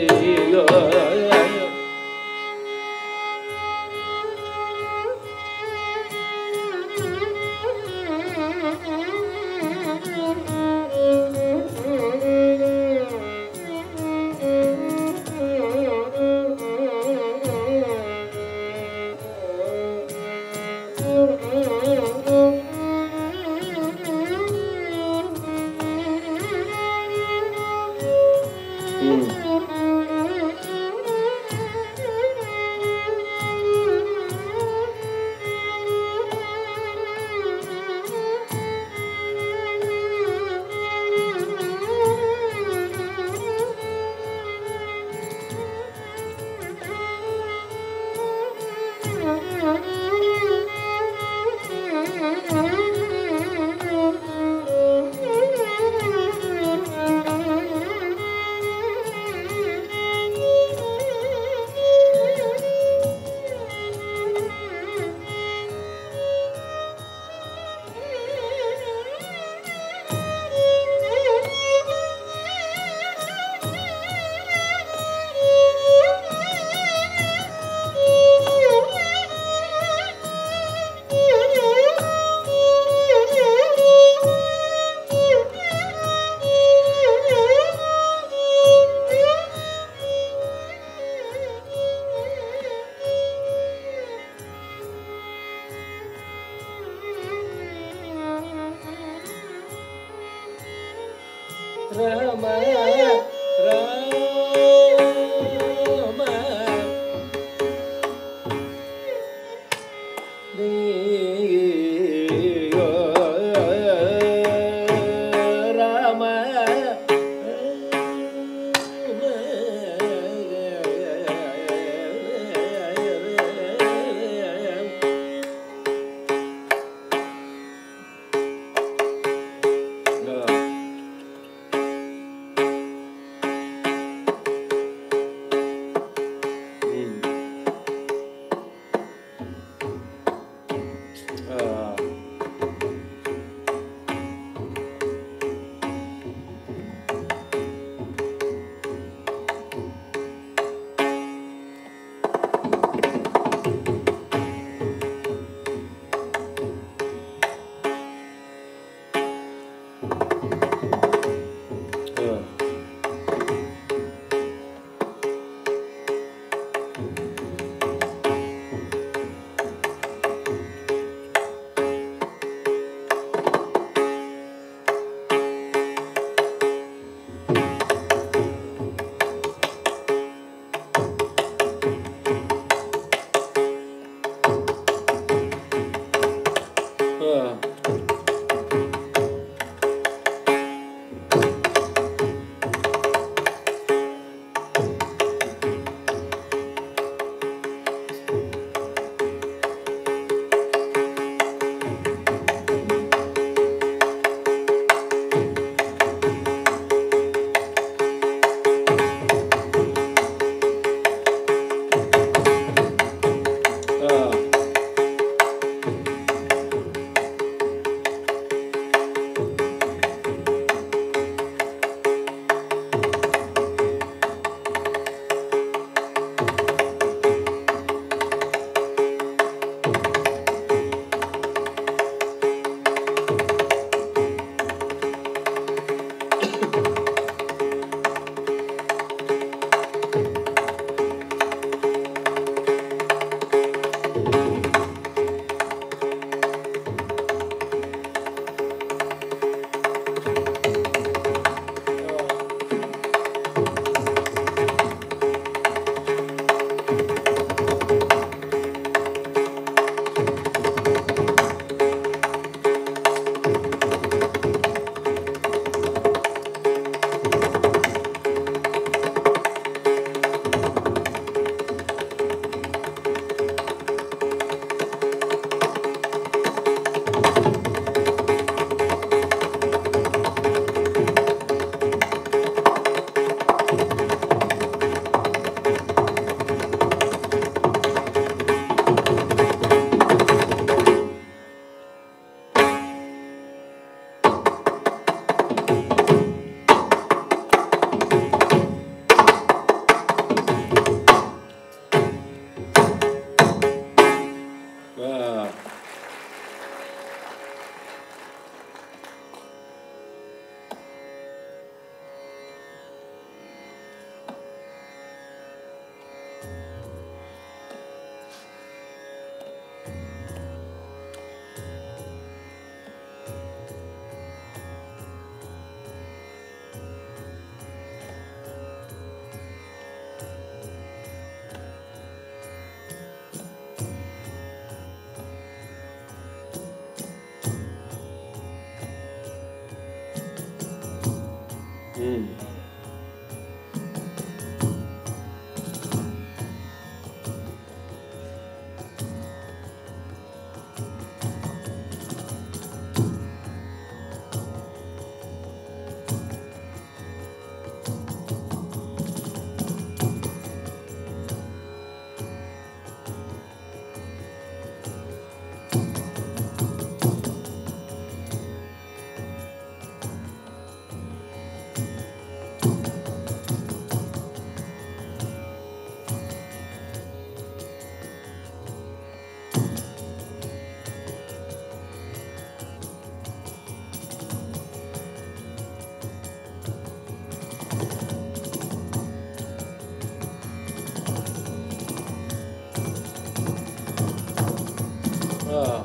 Ah.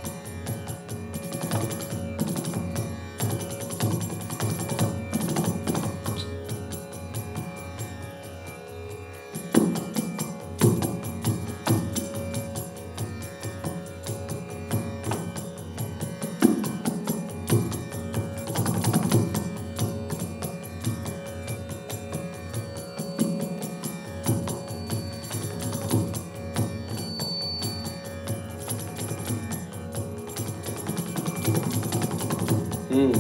ம்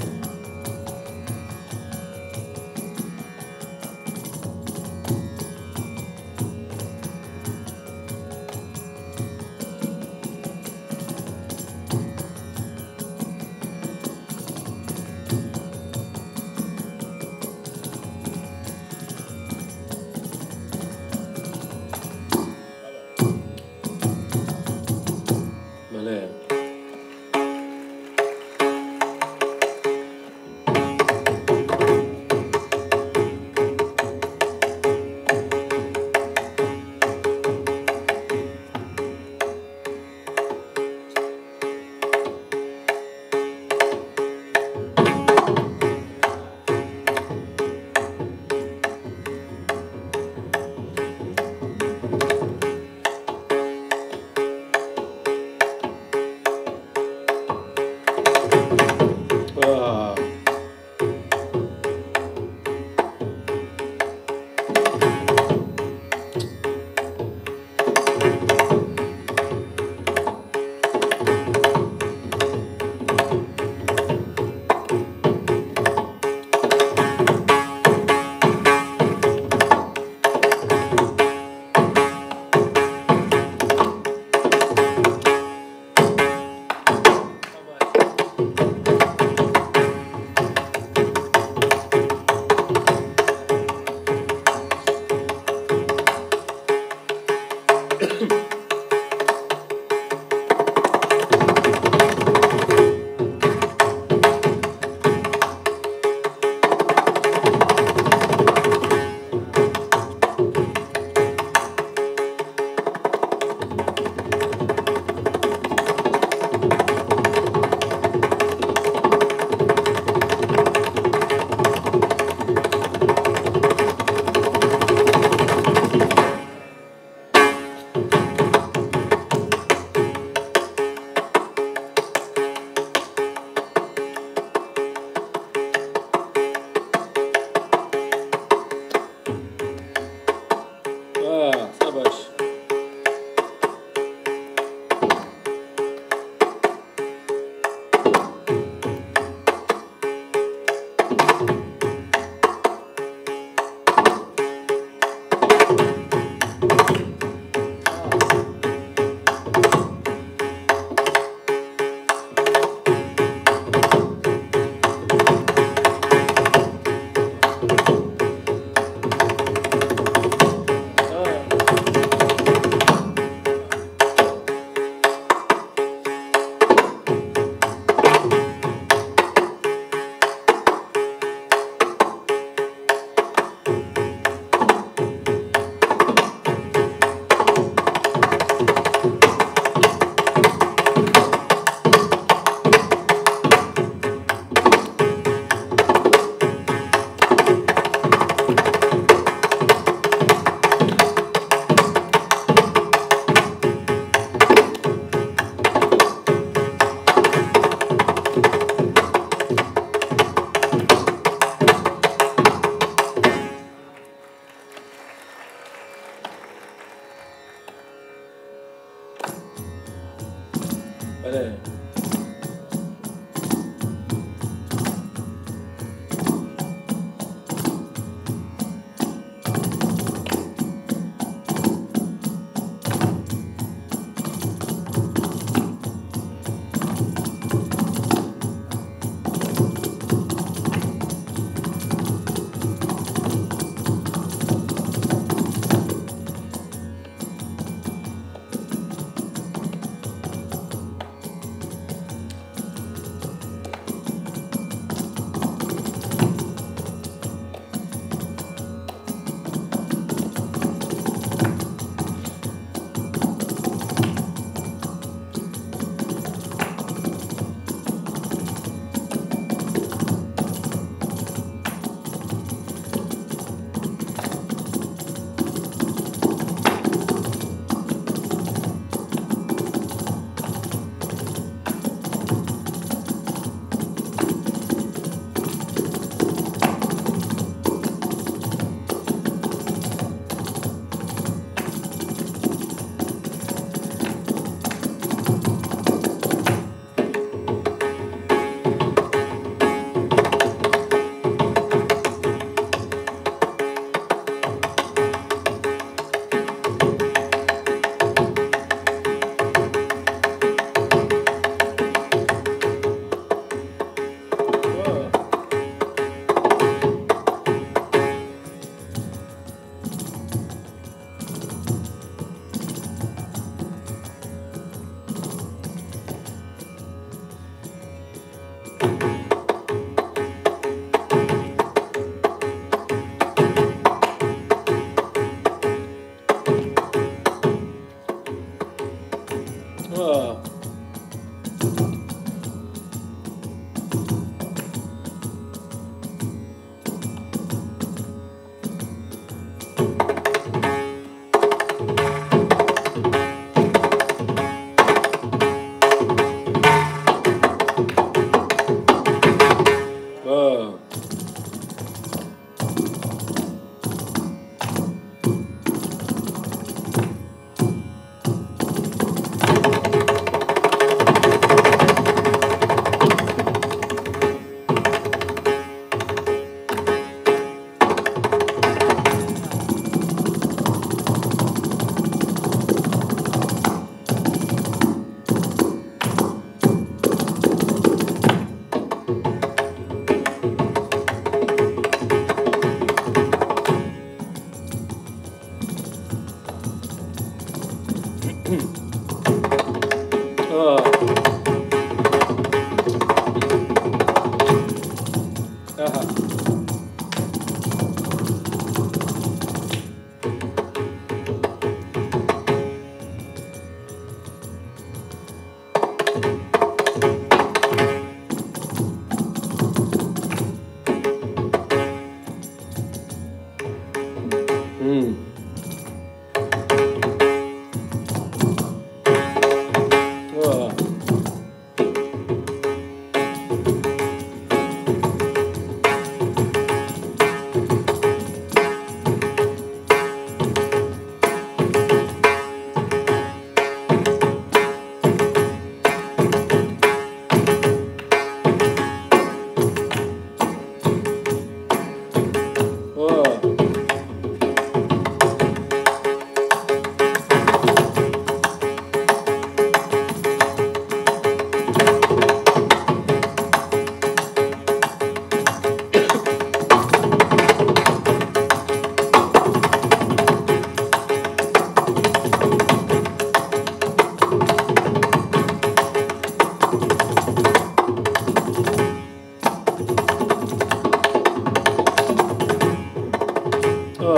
மலை Ah. Ah, sabash. Ah. Allez. ஓ ஆஹா ம் ஓ ஓ ஓ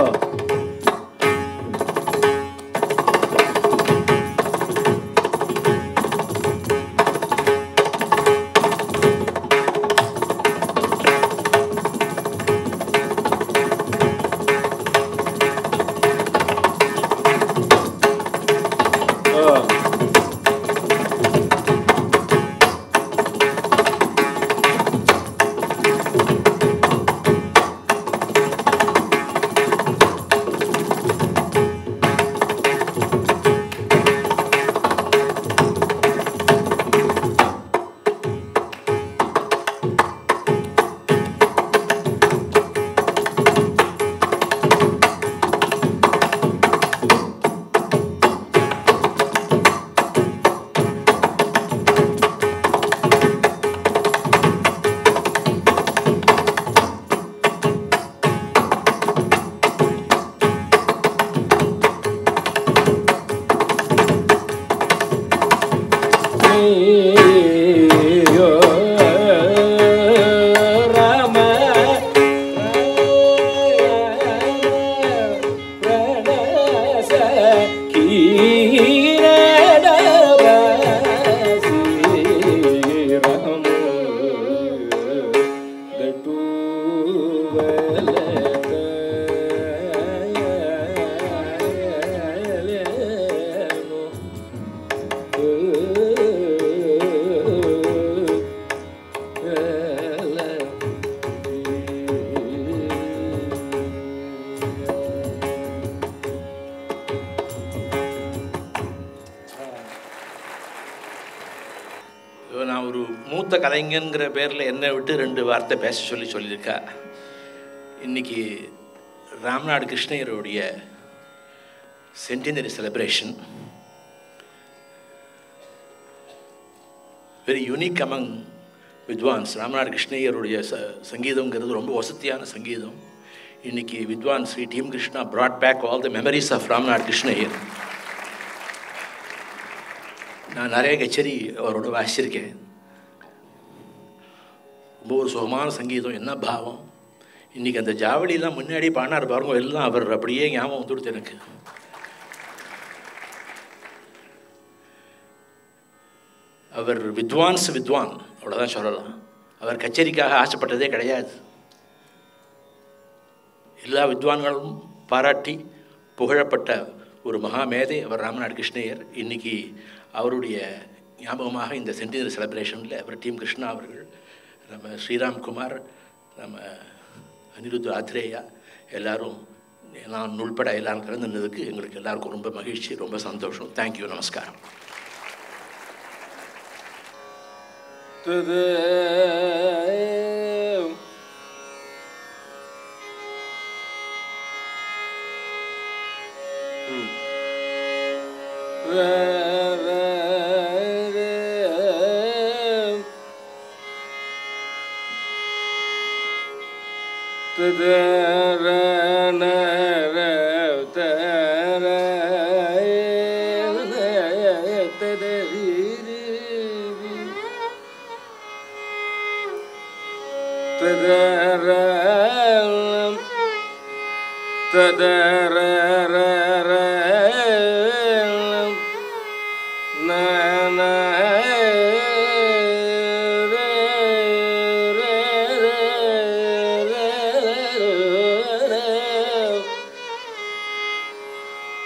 ஓ நீயோ ராம பிரணச கீரடவசி ஐயோ, நான் ஒரு மூத்த கலைஞங்கிற பேரில் என்னை விட்டு ரெண்டு வார்த்தை பேச சொல்லி சொல்லியிருக்கா இன்னைக்கு ராம்நாடு கிருஷ்ணயருடைய centenary celebration very unique among vidwans Ramanad கிருஷ்ணய்யருடைய ச சங்கீதங்கிறது ரொம்ப வசதியான சங்கீதம் இன்னைக்கு வித்வான் Shri T M Krishna brought back all the memories of Ramnad Krishnaiyer நான் நிறைய கச்சேரி அவரோட வாசிச்சிருக்கேன் ரொம்ப ஒரு சுகமான சங்கீதம் என்ன பாவம் இன்றைக்கி அந்த ஜாவடியெல்லாம் முன்னாடி பாடினார் பாருங்க எல்லாம் அவர் அப்படியே ஞாபகம் வந்துடுது எனக்கு அவர் வித்வான்ஸ் வித்வான் அவ்வளோதான் சொல்லலாம் அவர் கச்சேரிக்காக ஆசைப்பட்டதே கிடையாது எல்லா வித்வான்களும் பாராட்டி புகழப்பட்ட ஒரு மகாமேதை அவர் ராமநாடு கிருஷ்ணய்யர் இன்னைக்கு அவருடைய ஞாபகமாக இந்த சென்டினரி செலிப்ரேஷனில் அவர் டீம் கிருஷ்ணா அவர்கள் நம்ம ஸ்ரீராம் குமார் நம்ம அனிருத் ஆத்ரேயா எல்லாரும் நான் உள்பட எல்லாரும் கலந்துனதுக்கு எங்களுக்கு எல்லாருக்கும் ரொம்ப மகிழ்ச்சி ரொம்ப சந்தோஷம் தேங்க்யூ நமஸ்காரம் Da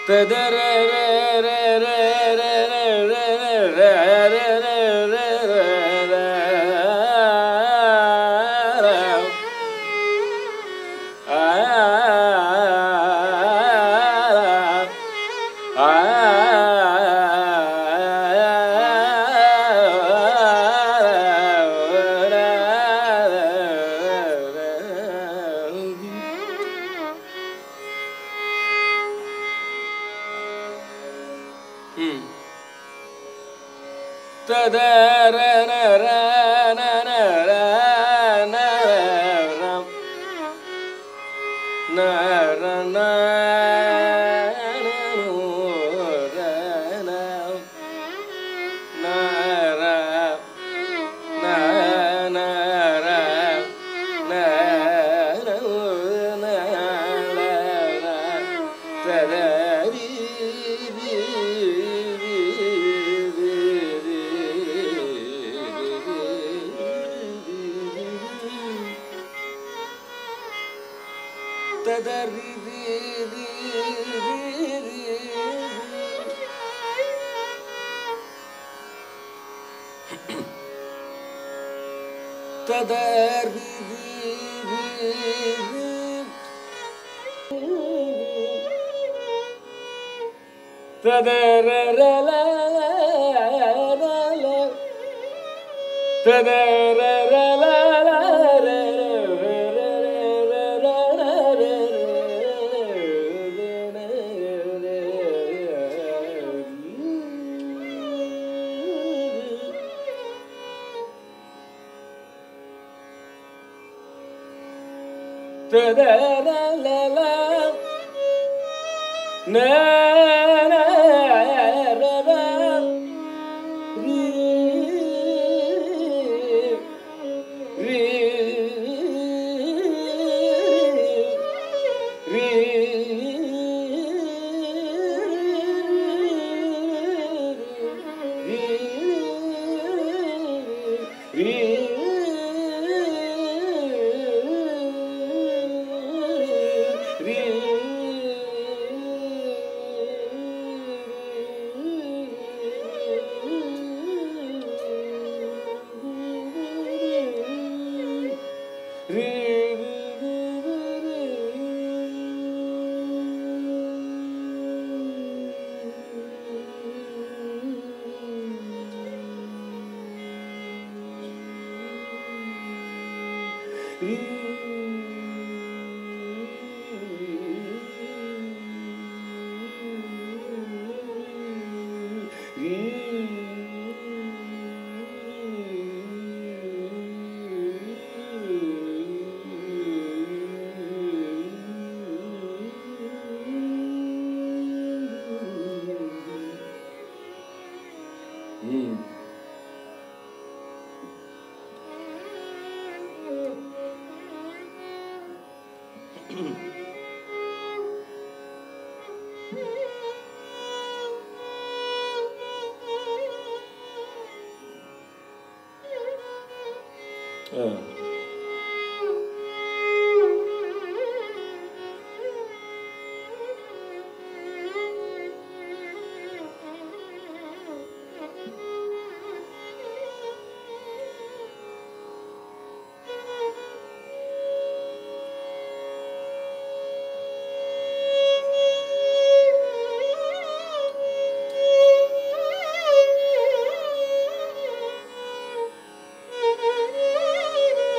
Thank you.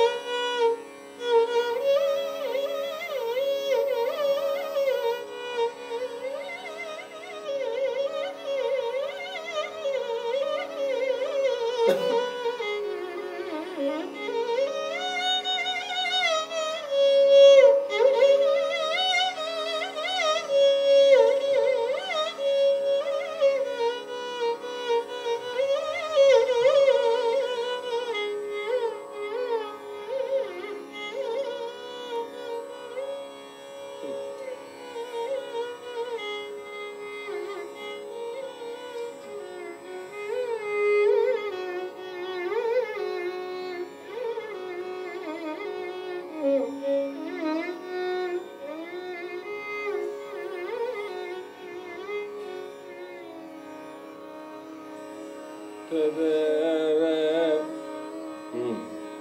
ம்.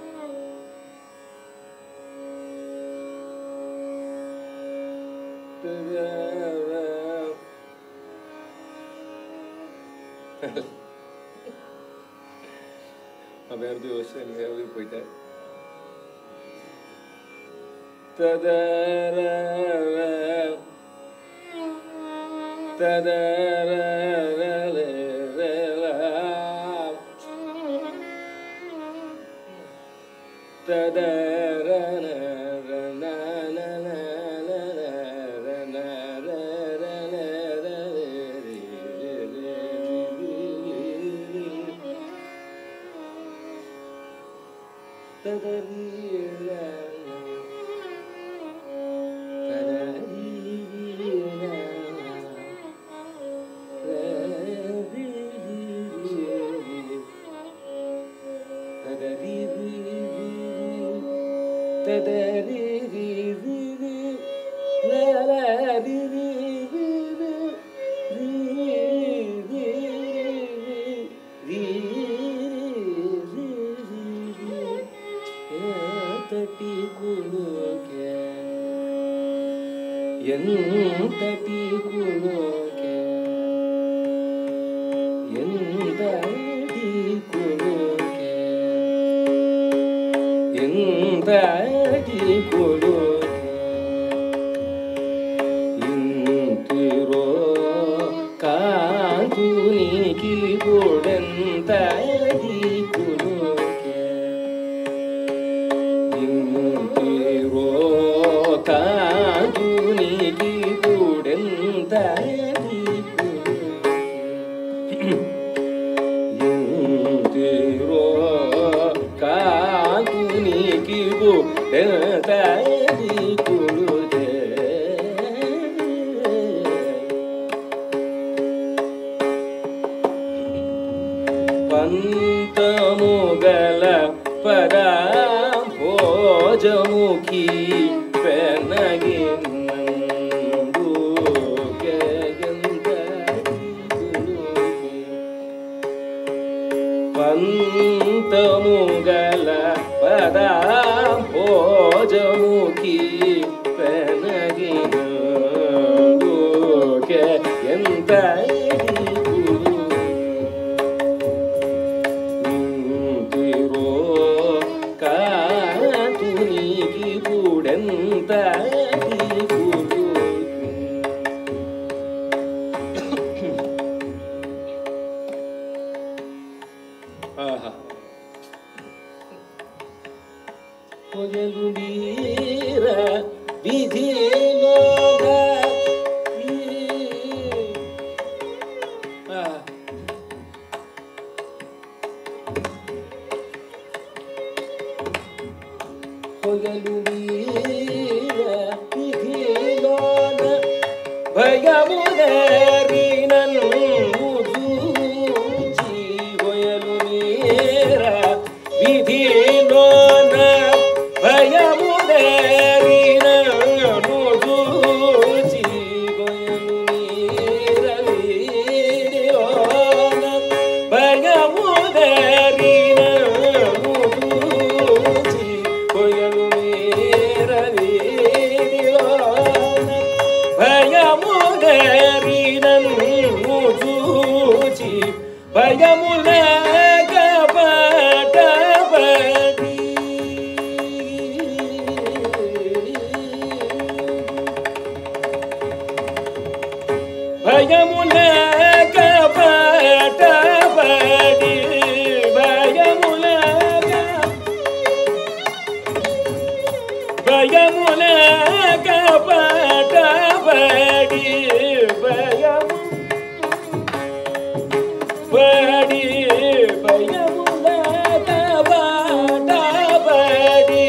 அவன் இருந்து யோசிச்சு நீங்க எவ்வளவு போயிட்டேன் ததர தட்டி குழுக்க ఎంతటి కులోకే ఎంతటి కులోకే ఎంతటి కులోకే ఇంతిరో కాంతునికి కూడెంతటి కులోకే ఇంతిరో కాంతునికి కూడెంతటి కులోకే ఇంతిరో కాకునికి బుడతది కులుదే పంతముగల పరా భోజముఖి పెనగిన్నందు గగంతది కులుదే పంతముగల పదా భోజముఖి పెనగినోకే ఎంత ఇంతిరో కాతునికి కూడెంత ఆహా పొగలు మీర విధిలోన ఆ. పొగలు మీర విధిలోన భయముదరినను చూచి బొయలు మీర విధిలోన భయముదరినను చూచి బొయలు మీర విధిలోన భయముదరినను చూచి బొయలు మీర విధిలోన భయముదరినను చూచి భయములక పటపటి భయములక పటపడి భయములక భయములక పటపడి భయము పడి భయములక పటపడి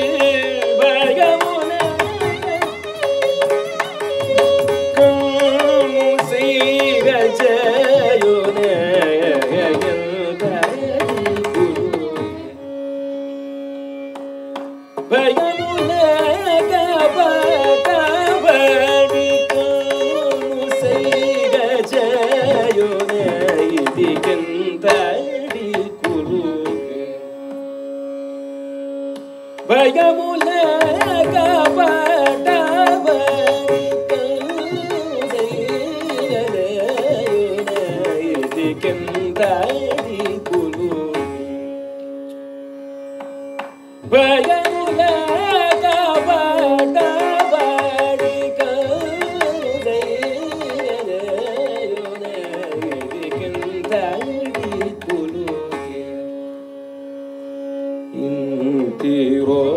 భయములక కమ్ము సీగ చేయునే కెందడి కులు భయముల కపట బడిక కెందడి కులు ఇంతిరో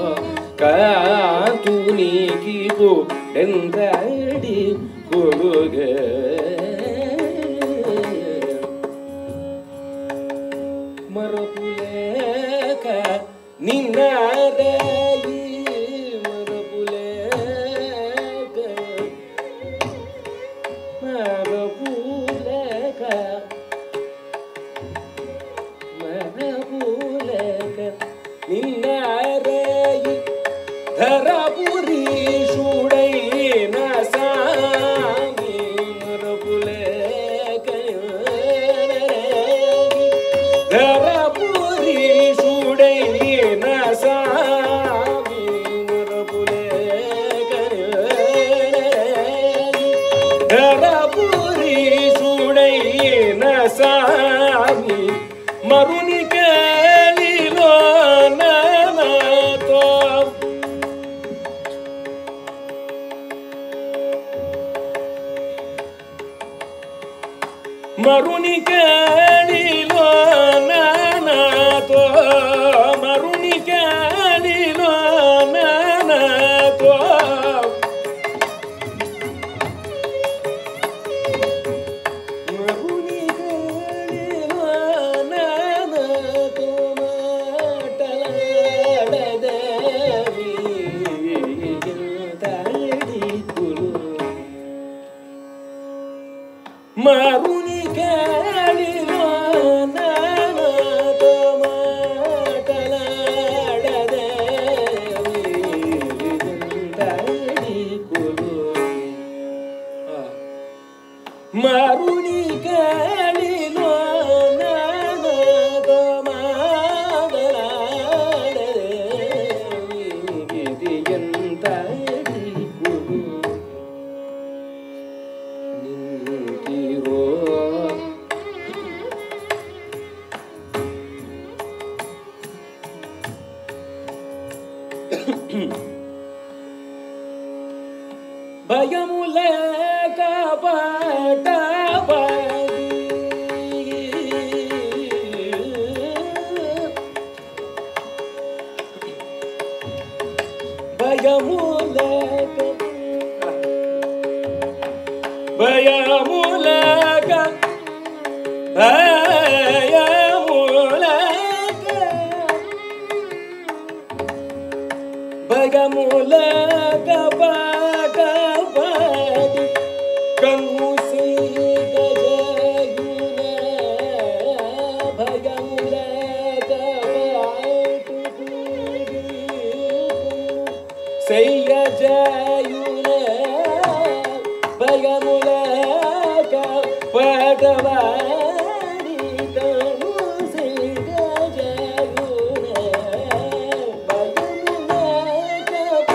కాతునికి ఎందడి కొడుగే మరపులేక నిన్నారాయి మరపులేక మరపులేక మరపులేక నిన్నారాయి ధరపురీషుడైన సామి మరపులేక ధరపురీషుడైన సామి మరపులేక ధరపురీషుడైన సామి మరుని కేలిలో నమతో మరుని కేళిలో నానాతో మరుని కేళిలో నానాతో మరుని కేళిలో నానాతో మాటలాడదేవి తడి కులు మరుని కేళిలో నానాతో మాటలాడదేవి కులు మరుని కేళిలో నానాతో మాటలాడదేవి ఎంతడి కులు నింటిరో భయములేక భయములేక భయములేక భయములేక భయములేక పాటపాడి కన్ను సీగజయున భయములేక పాటుపూడి செய்ய ஜயுன பயமுலக பகவானி கணு செய்ய ஜயுன பயமுலக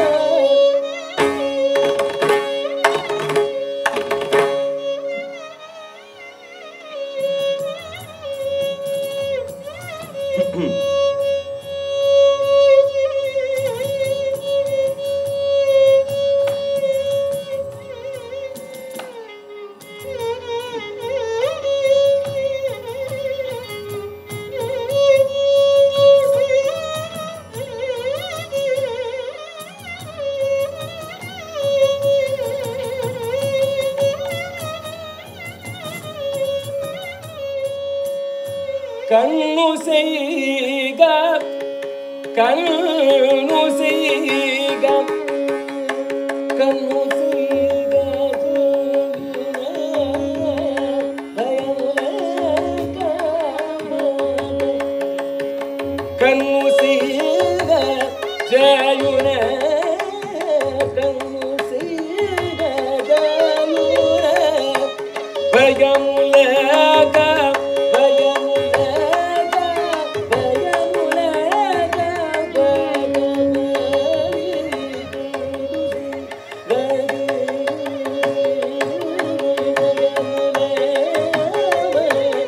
கண்ணு செய்க கண்ணு செய்க கண்ணு செய்க கண்ணு செய்க ஜயுன கண்ணு செய்க ஜயுன பயமுலக பயமுலக பயமுலக பயமுலக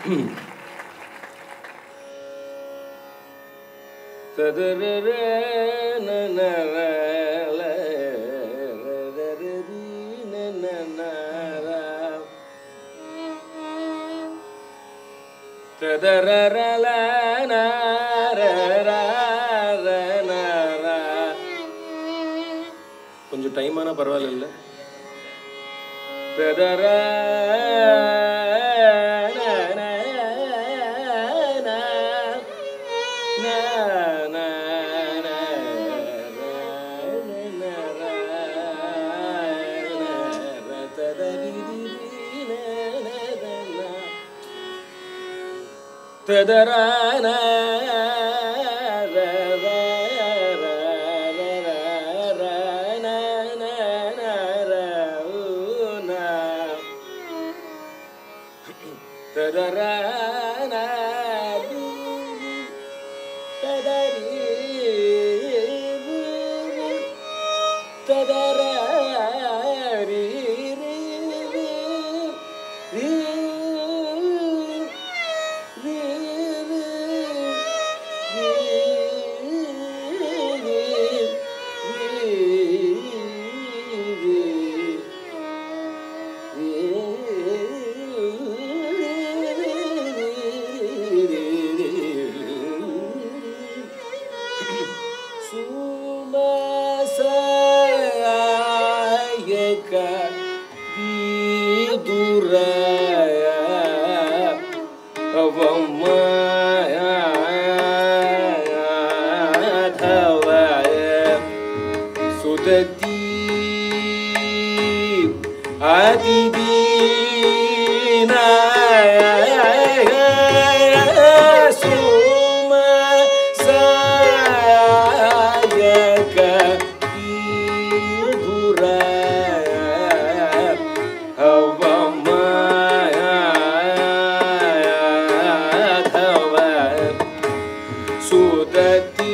கொஞ்சம் டைம் ஆனா பரவாயில்ல இல்ல சுததி அதிதீன சும சாயக ஈதுர அவமயதவ சுததி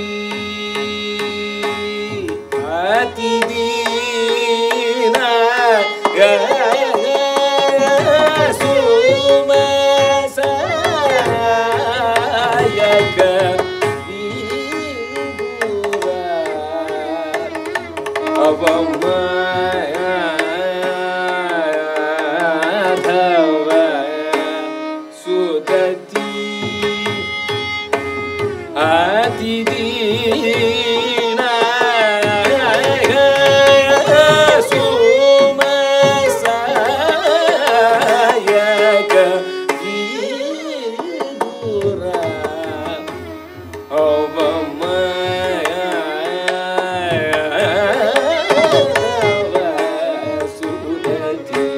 அதிதீன சுமசாயக அவமயதவ சுததி அதிதீன சுமசாயக ஈதுர அவமயதவ சுததி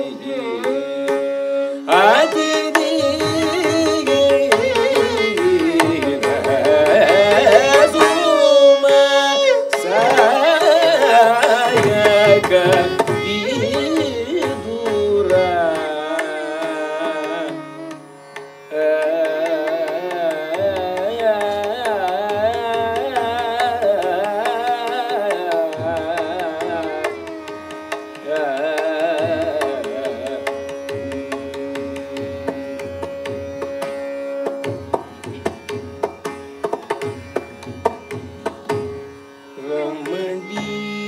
ரமணி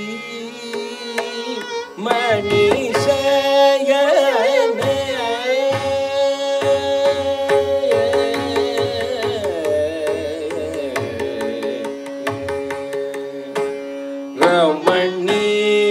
மணிஷயன ரமணி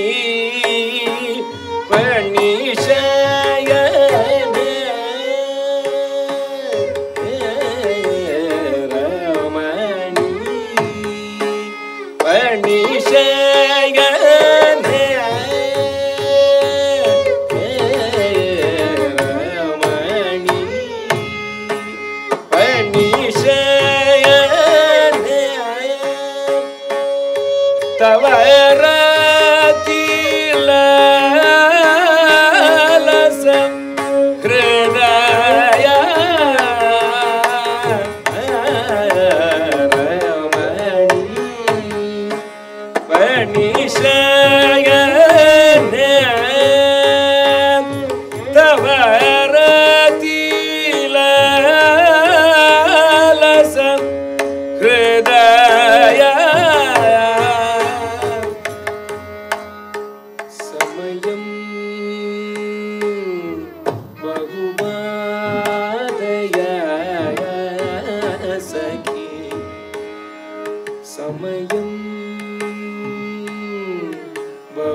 தவறத்திலசம் ஹிருதய பணிஷயன தவறத்தில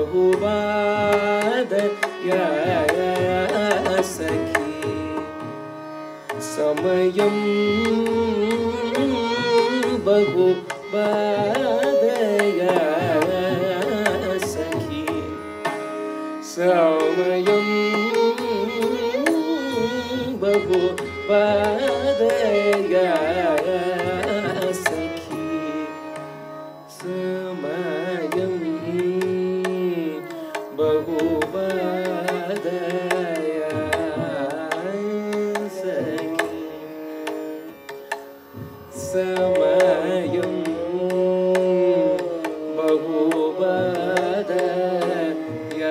बहुबाद या सखी समयं बहु बाधया सखी समयं बहु बाधया सखी समयं बहु बाधया सखी समयं बहुबाधया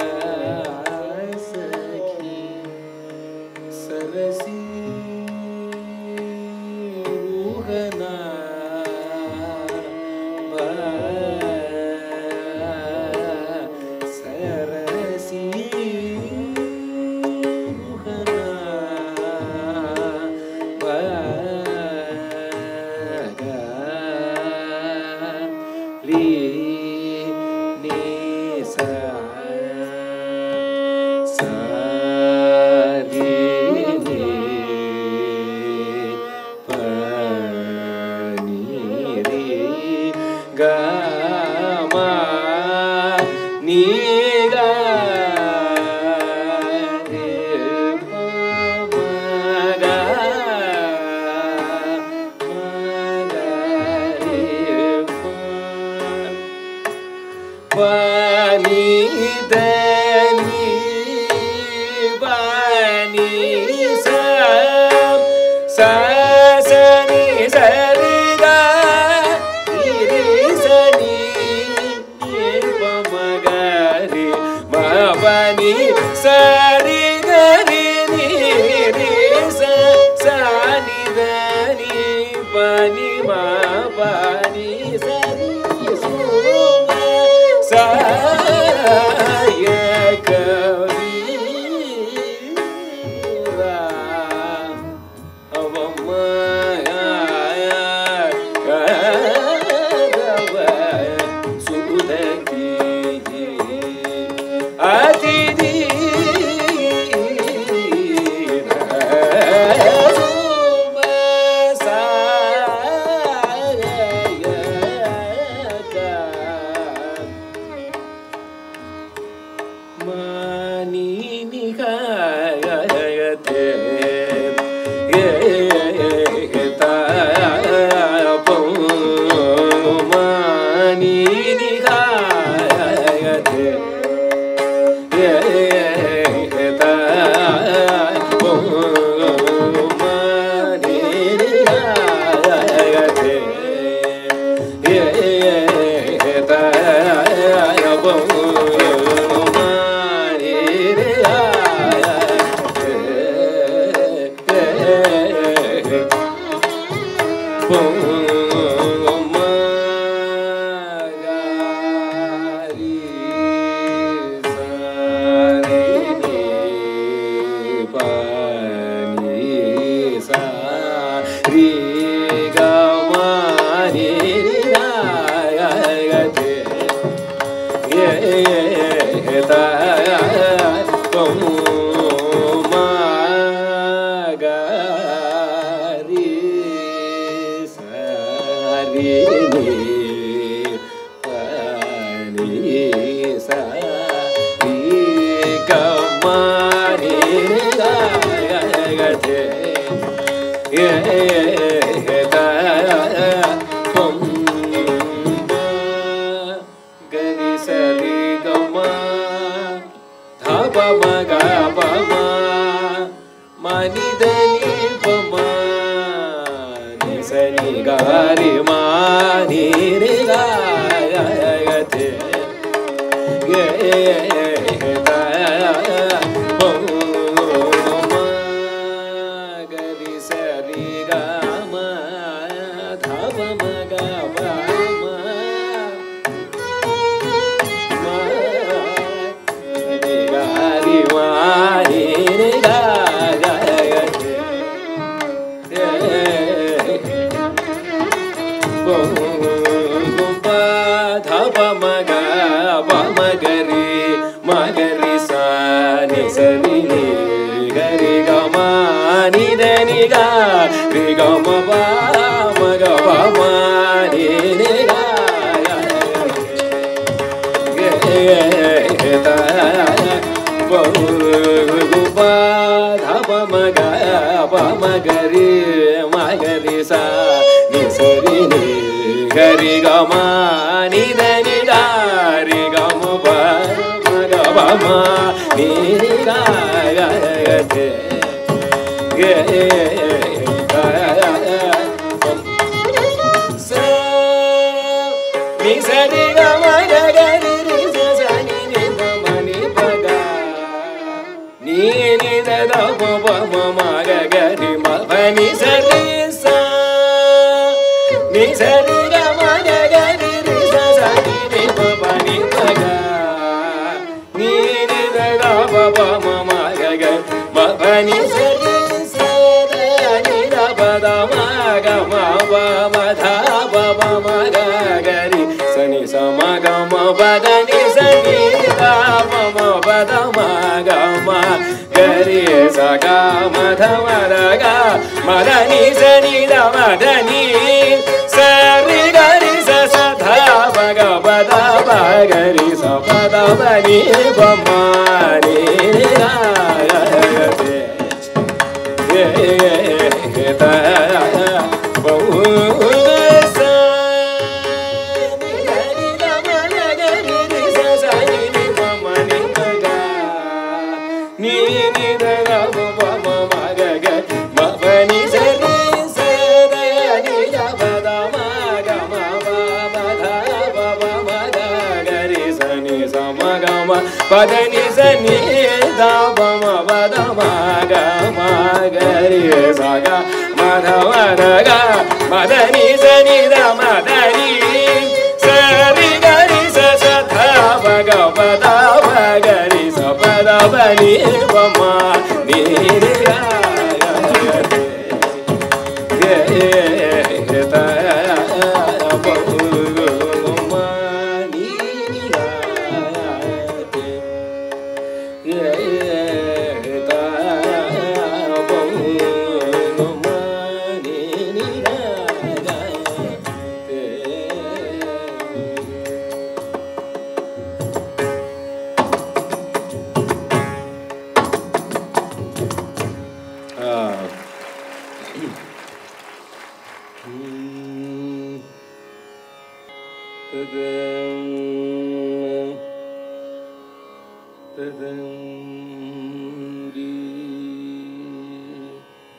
सखी सरसी रुहना सरसी Gama ni ga re pa ma ga ma ga re pa Bani dani bani sa sa sa ni sa ri ga ri sa ni ni pa ma ga ri ma bani sa ri ga ri ni ri sa sa ni da ni pa ni ma pa ni sa ni su ma sa ya ka ri ra ಗರಿ ಸರಿ ಗಮ ಧಪ ಮಗ ಪಮ ಮನಿದನಿ ಪಮ ನಿ ಸನಿ ಗಾರಿ ಮಾನಿ ರಿ ಗಾಯತೆ ಗೆ the ಪಮ ಗರಿ ಸರಿ ಗಮ ಧಪ ಮಗ ಪಮ ಧಪ ಮಗ ಪಮ ಗರಿ ம ப ம க ப ம நீ நீ க க க த ப கு ப த ப ம க ப ம க ரி ம க ரி ச ni sa ri ni ga ri ga ma ni da ni da ri ga ma pa ma ga pa ma ni ni ga ga ga te ge ga sa ni sa ri ga ma ga ga ri ri sa sa ni ni da ma ni pa ga ni ni da da pa pa ma ma ga ga ri ma pa ni sa ri sa ni sa ri ga ma ga ga ri ri sa sa ni ni pa pa ni pa ga ni ni da da pa pa ma ma ga ga ma pa ni sa ri sa da ni da pa da ma ga ma pa ma tha pa pa ma ga ga ri sa ni sa ma ga ma pa da ni sa ni da pa ma pa da ma ga ma ga ri sa ga ma tha ma da ga ma da ni sa ni da ma da ni sa ri ga ri sa sa tha pa ga pa da pa ga ri sa pa da pa ni pa ma ni ni ga ga ga te ge ge ta pa u sa ni ga ri da ma da ga ri ri sa sa ni ni pa ma ni pa ga ni ni da da pa pa ma ma ga ga ma pa ni sa ri sa da ni da pa da ma ga ma pa pa da pa pa ma ga ga ri sa ni sa ma ga ma pa da ni sa ni da pa ma pa da ma ga ma ga ri sa ga ma da ma da ga ma da ni sa ni da ma da ni sa ri ga ri sa sa tha pa ga pa da pa ga ri sa pa da pa ni pa ma ni ri ga ga ga ge ge ta pa u ma ni ni ga te ge ta pa u ma ni ni ga ga te Ah. Hmm. Ta-dam. Ta-dam. Dee.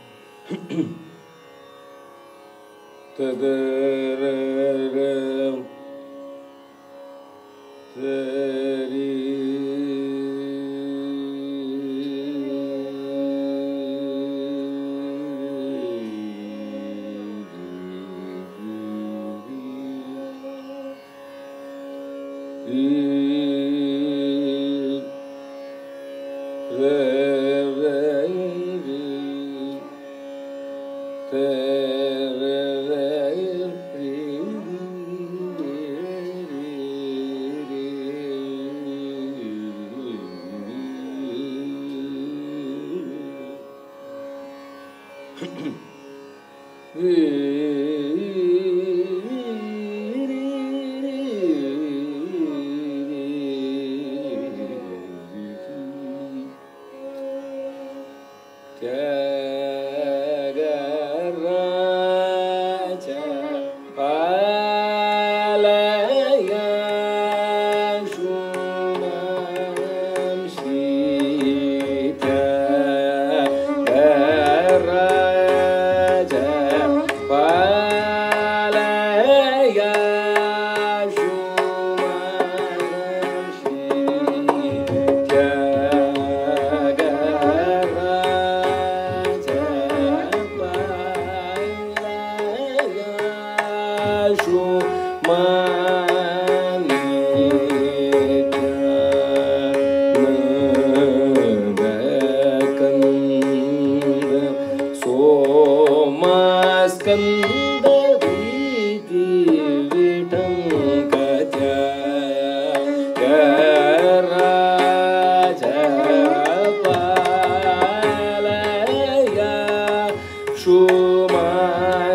Ta-da-ra-ram. Tyagaraja Palaya Shumam Sita Garaja Palaya Shumam Sita Garaja Palaya Skanda வீதி விடம் கராஜ பாலய சுமாய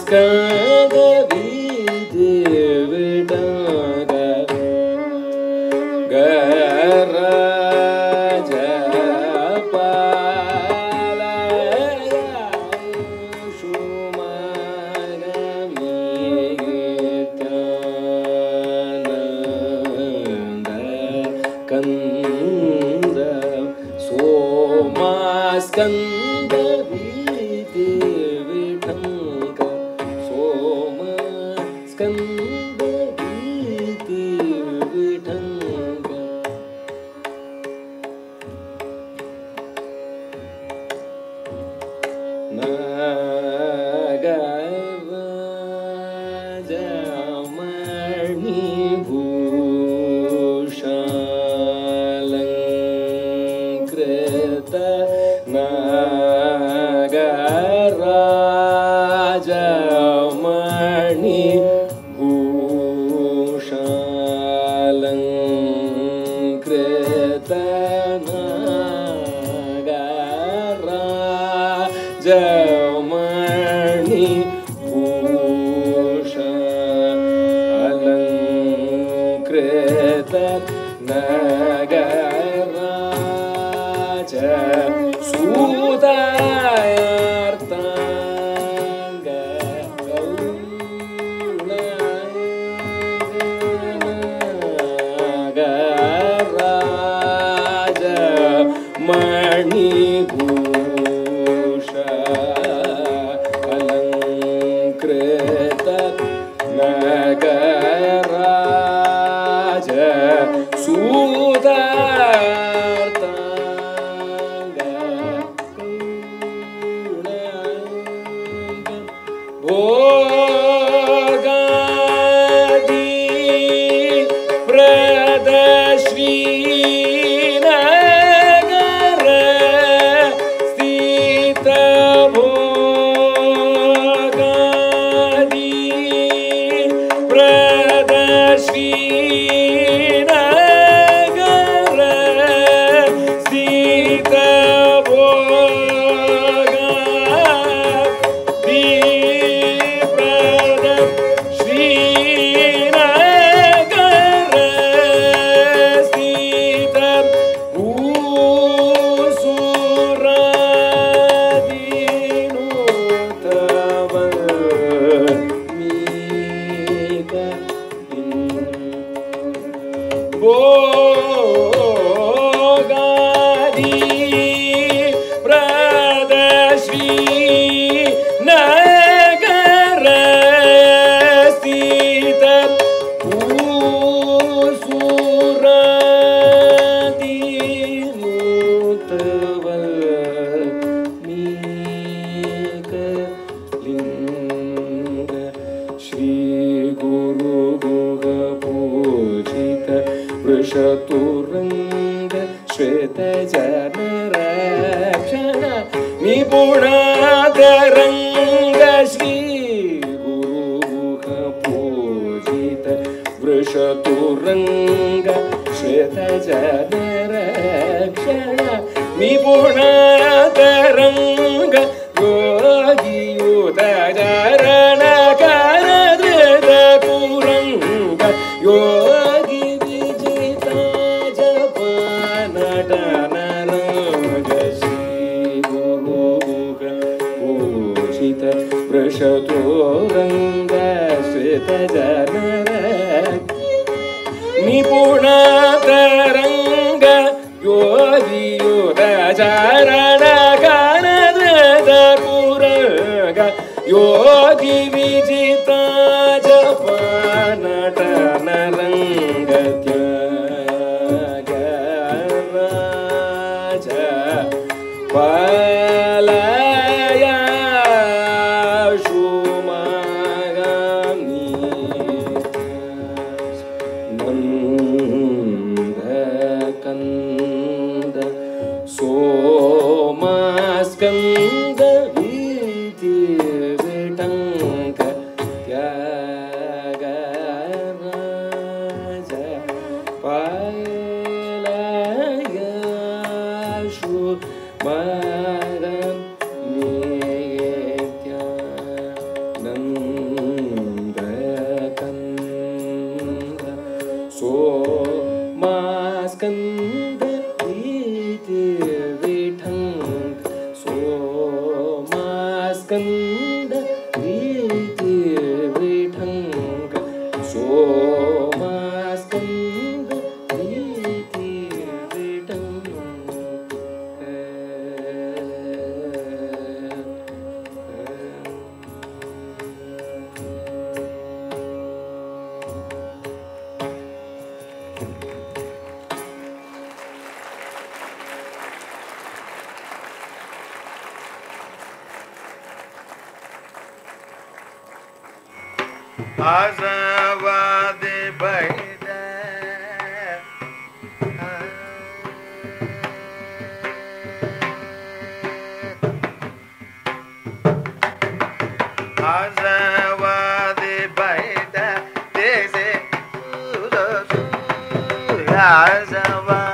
ஸ்கந்த வீதி விடாக கராஜ பாலய சுமரமித்யானந்த கந்த சோமாஸ்கந்த வீதி விடங்க சோம ஸ்கந்த வீதி விடங்க நாகராஜமணிபூஷாலங்கிருத நாகராஜமணி பூஷாலங்கிருத நாகராஜமணி பூஷ அலங்கிருத நகராஜ சூதார்த்தாங்க நகராஜ மணி பூஷ அலங்கிருத நகராஜ சூதார்த்தாங்க போகாதி பிரதஸ்ரீநகர ஸ்தித போகாதி பிரதஸ்ரீநகர ஸ்தித போகாதி ஸ்ரீநகர ஸ்தித ஊசுராதீனுதவ மீக போகாதி பிரதஸ்ரீ நகர ஸ்தித ஊசுராதீனுதவ மீக லிங்க श्री गुरु गुह पूजित वृषतुरङ्ग श्वेत जन रक्षण निपुणादरङ्ग श्री गुरु गुह पूजित वृषतुरङ्ग श्वेत जन रक्षण निपुणादरङ्ग योगियुत चरण करदृत पुरङ्ग योगि विजिता जपनटनरङ्ग श्री गुरुमुख पूजित वृषतोरङ्ग श्वेत जनर निपुणतरङ्ग योगियुत चरण कनदृत पुरग योगि विजिता जपनटनरङ्ग त्यागराज पलया नन्दकन्द सोमास्कन्द विधिविटङ्क त्यागराज पालयाशु मरं नित्या नन्द सोमास्कन्द रीतिर्विढङ्ग सोमास्कन्द आशावादी बैठे आशावादी बैठे देशे आशावादी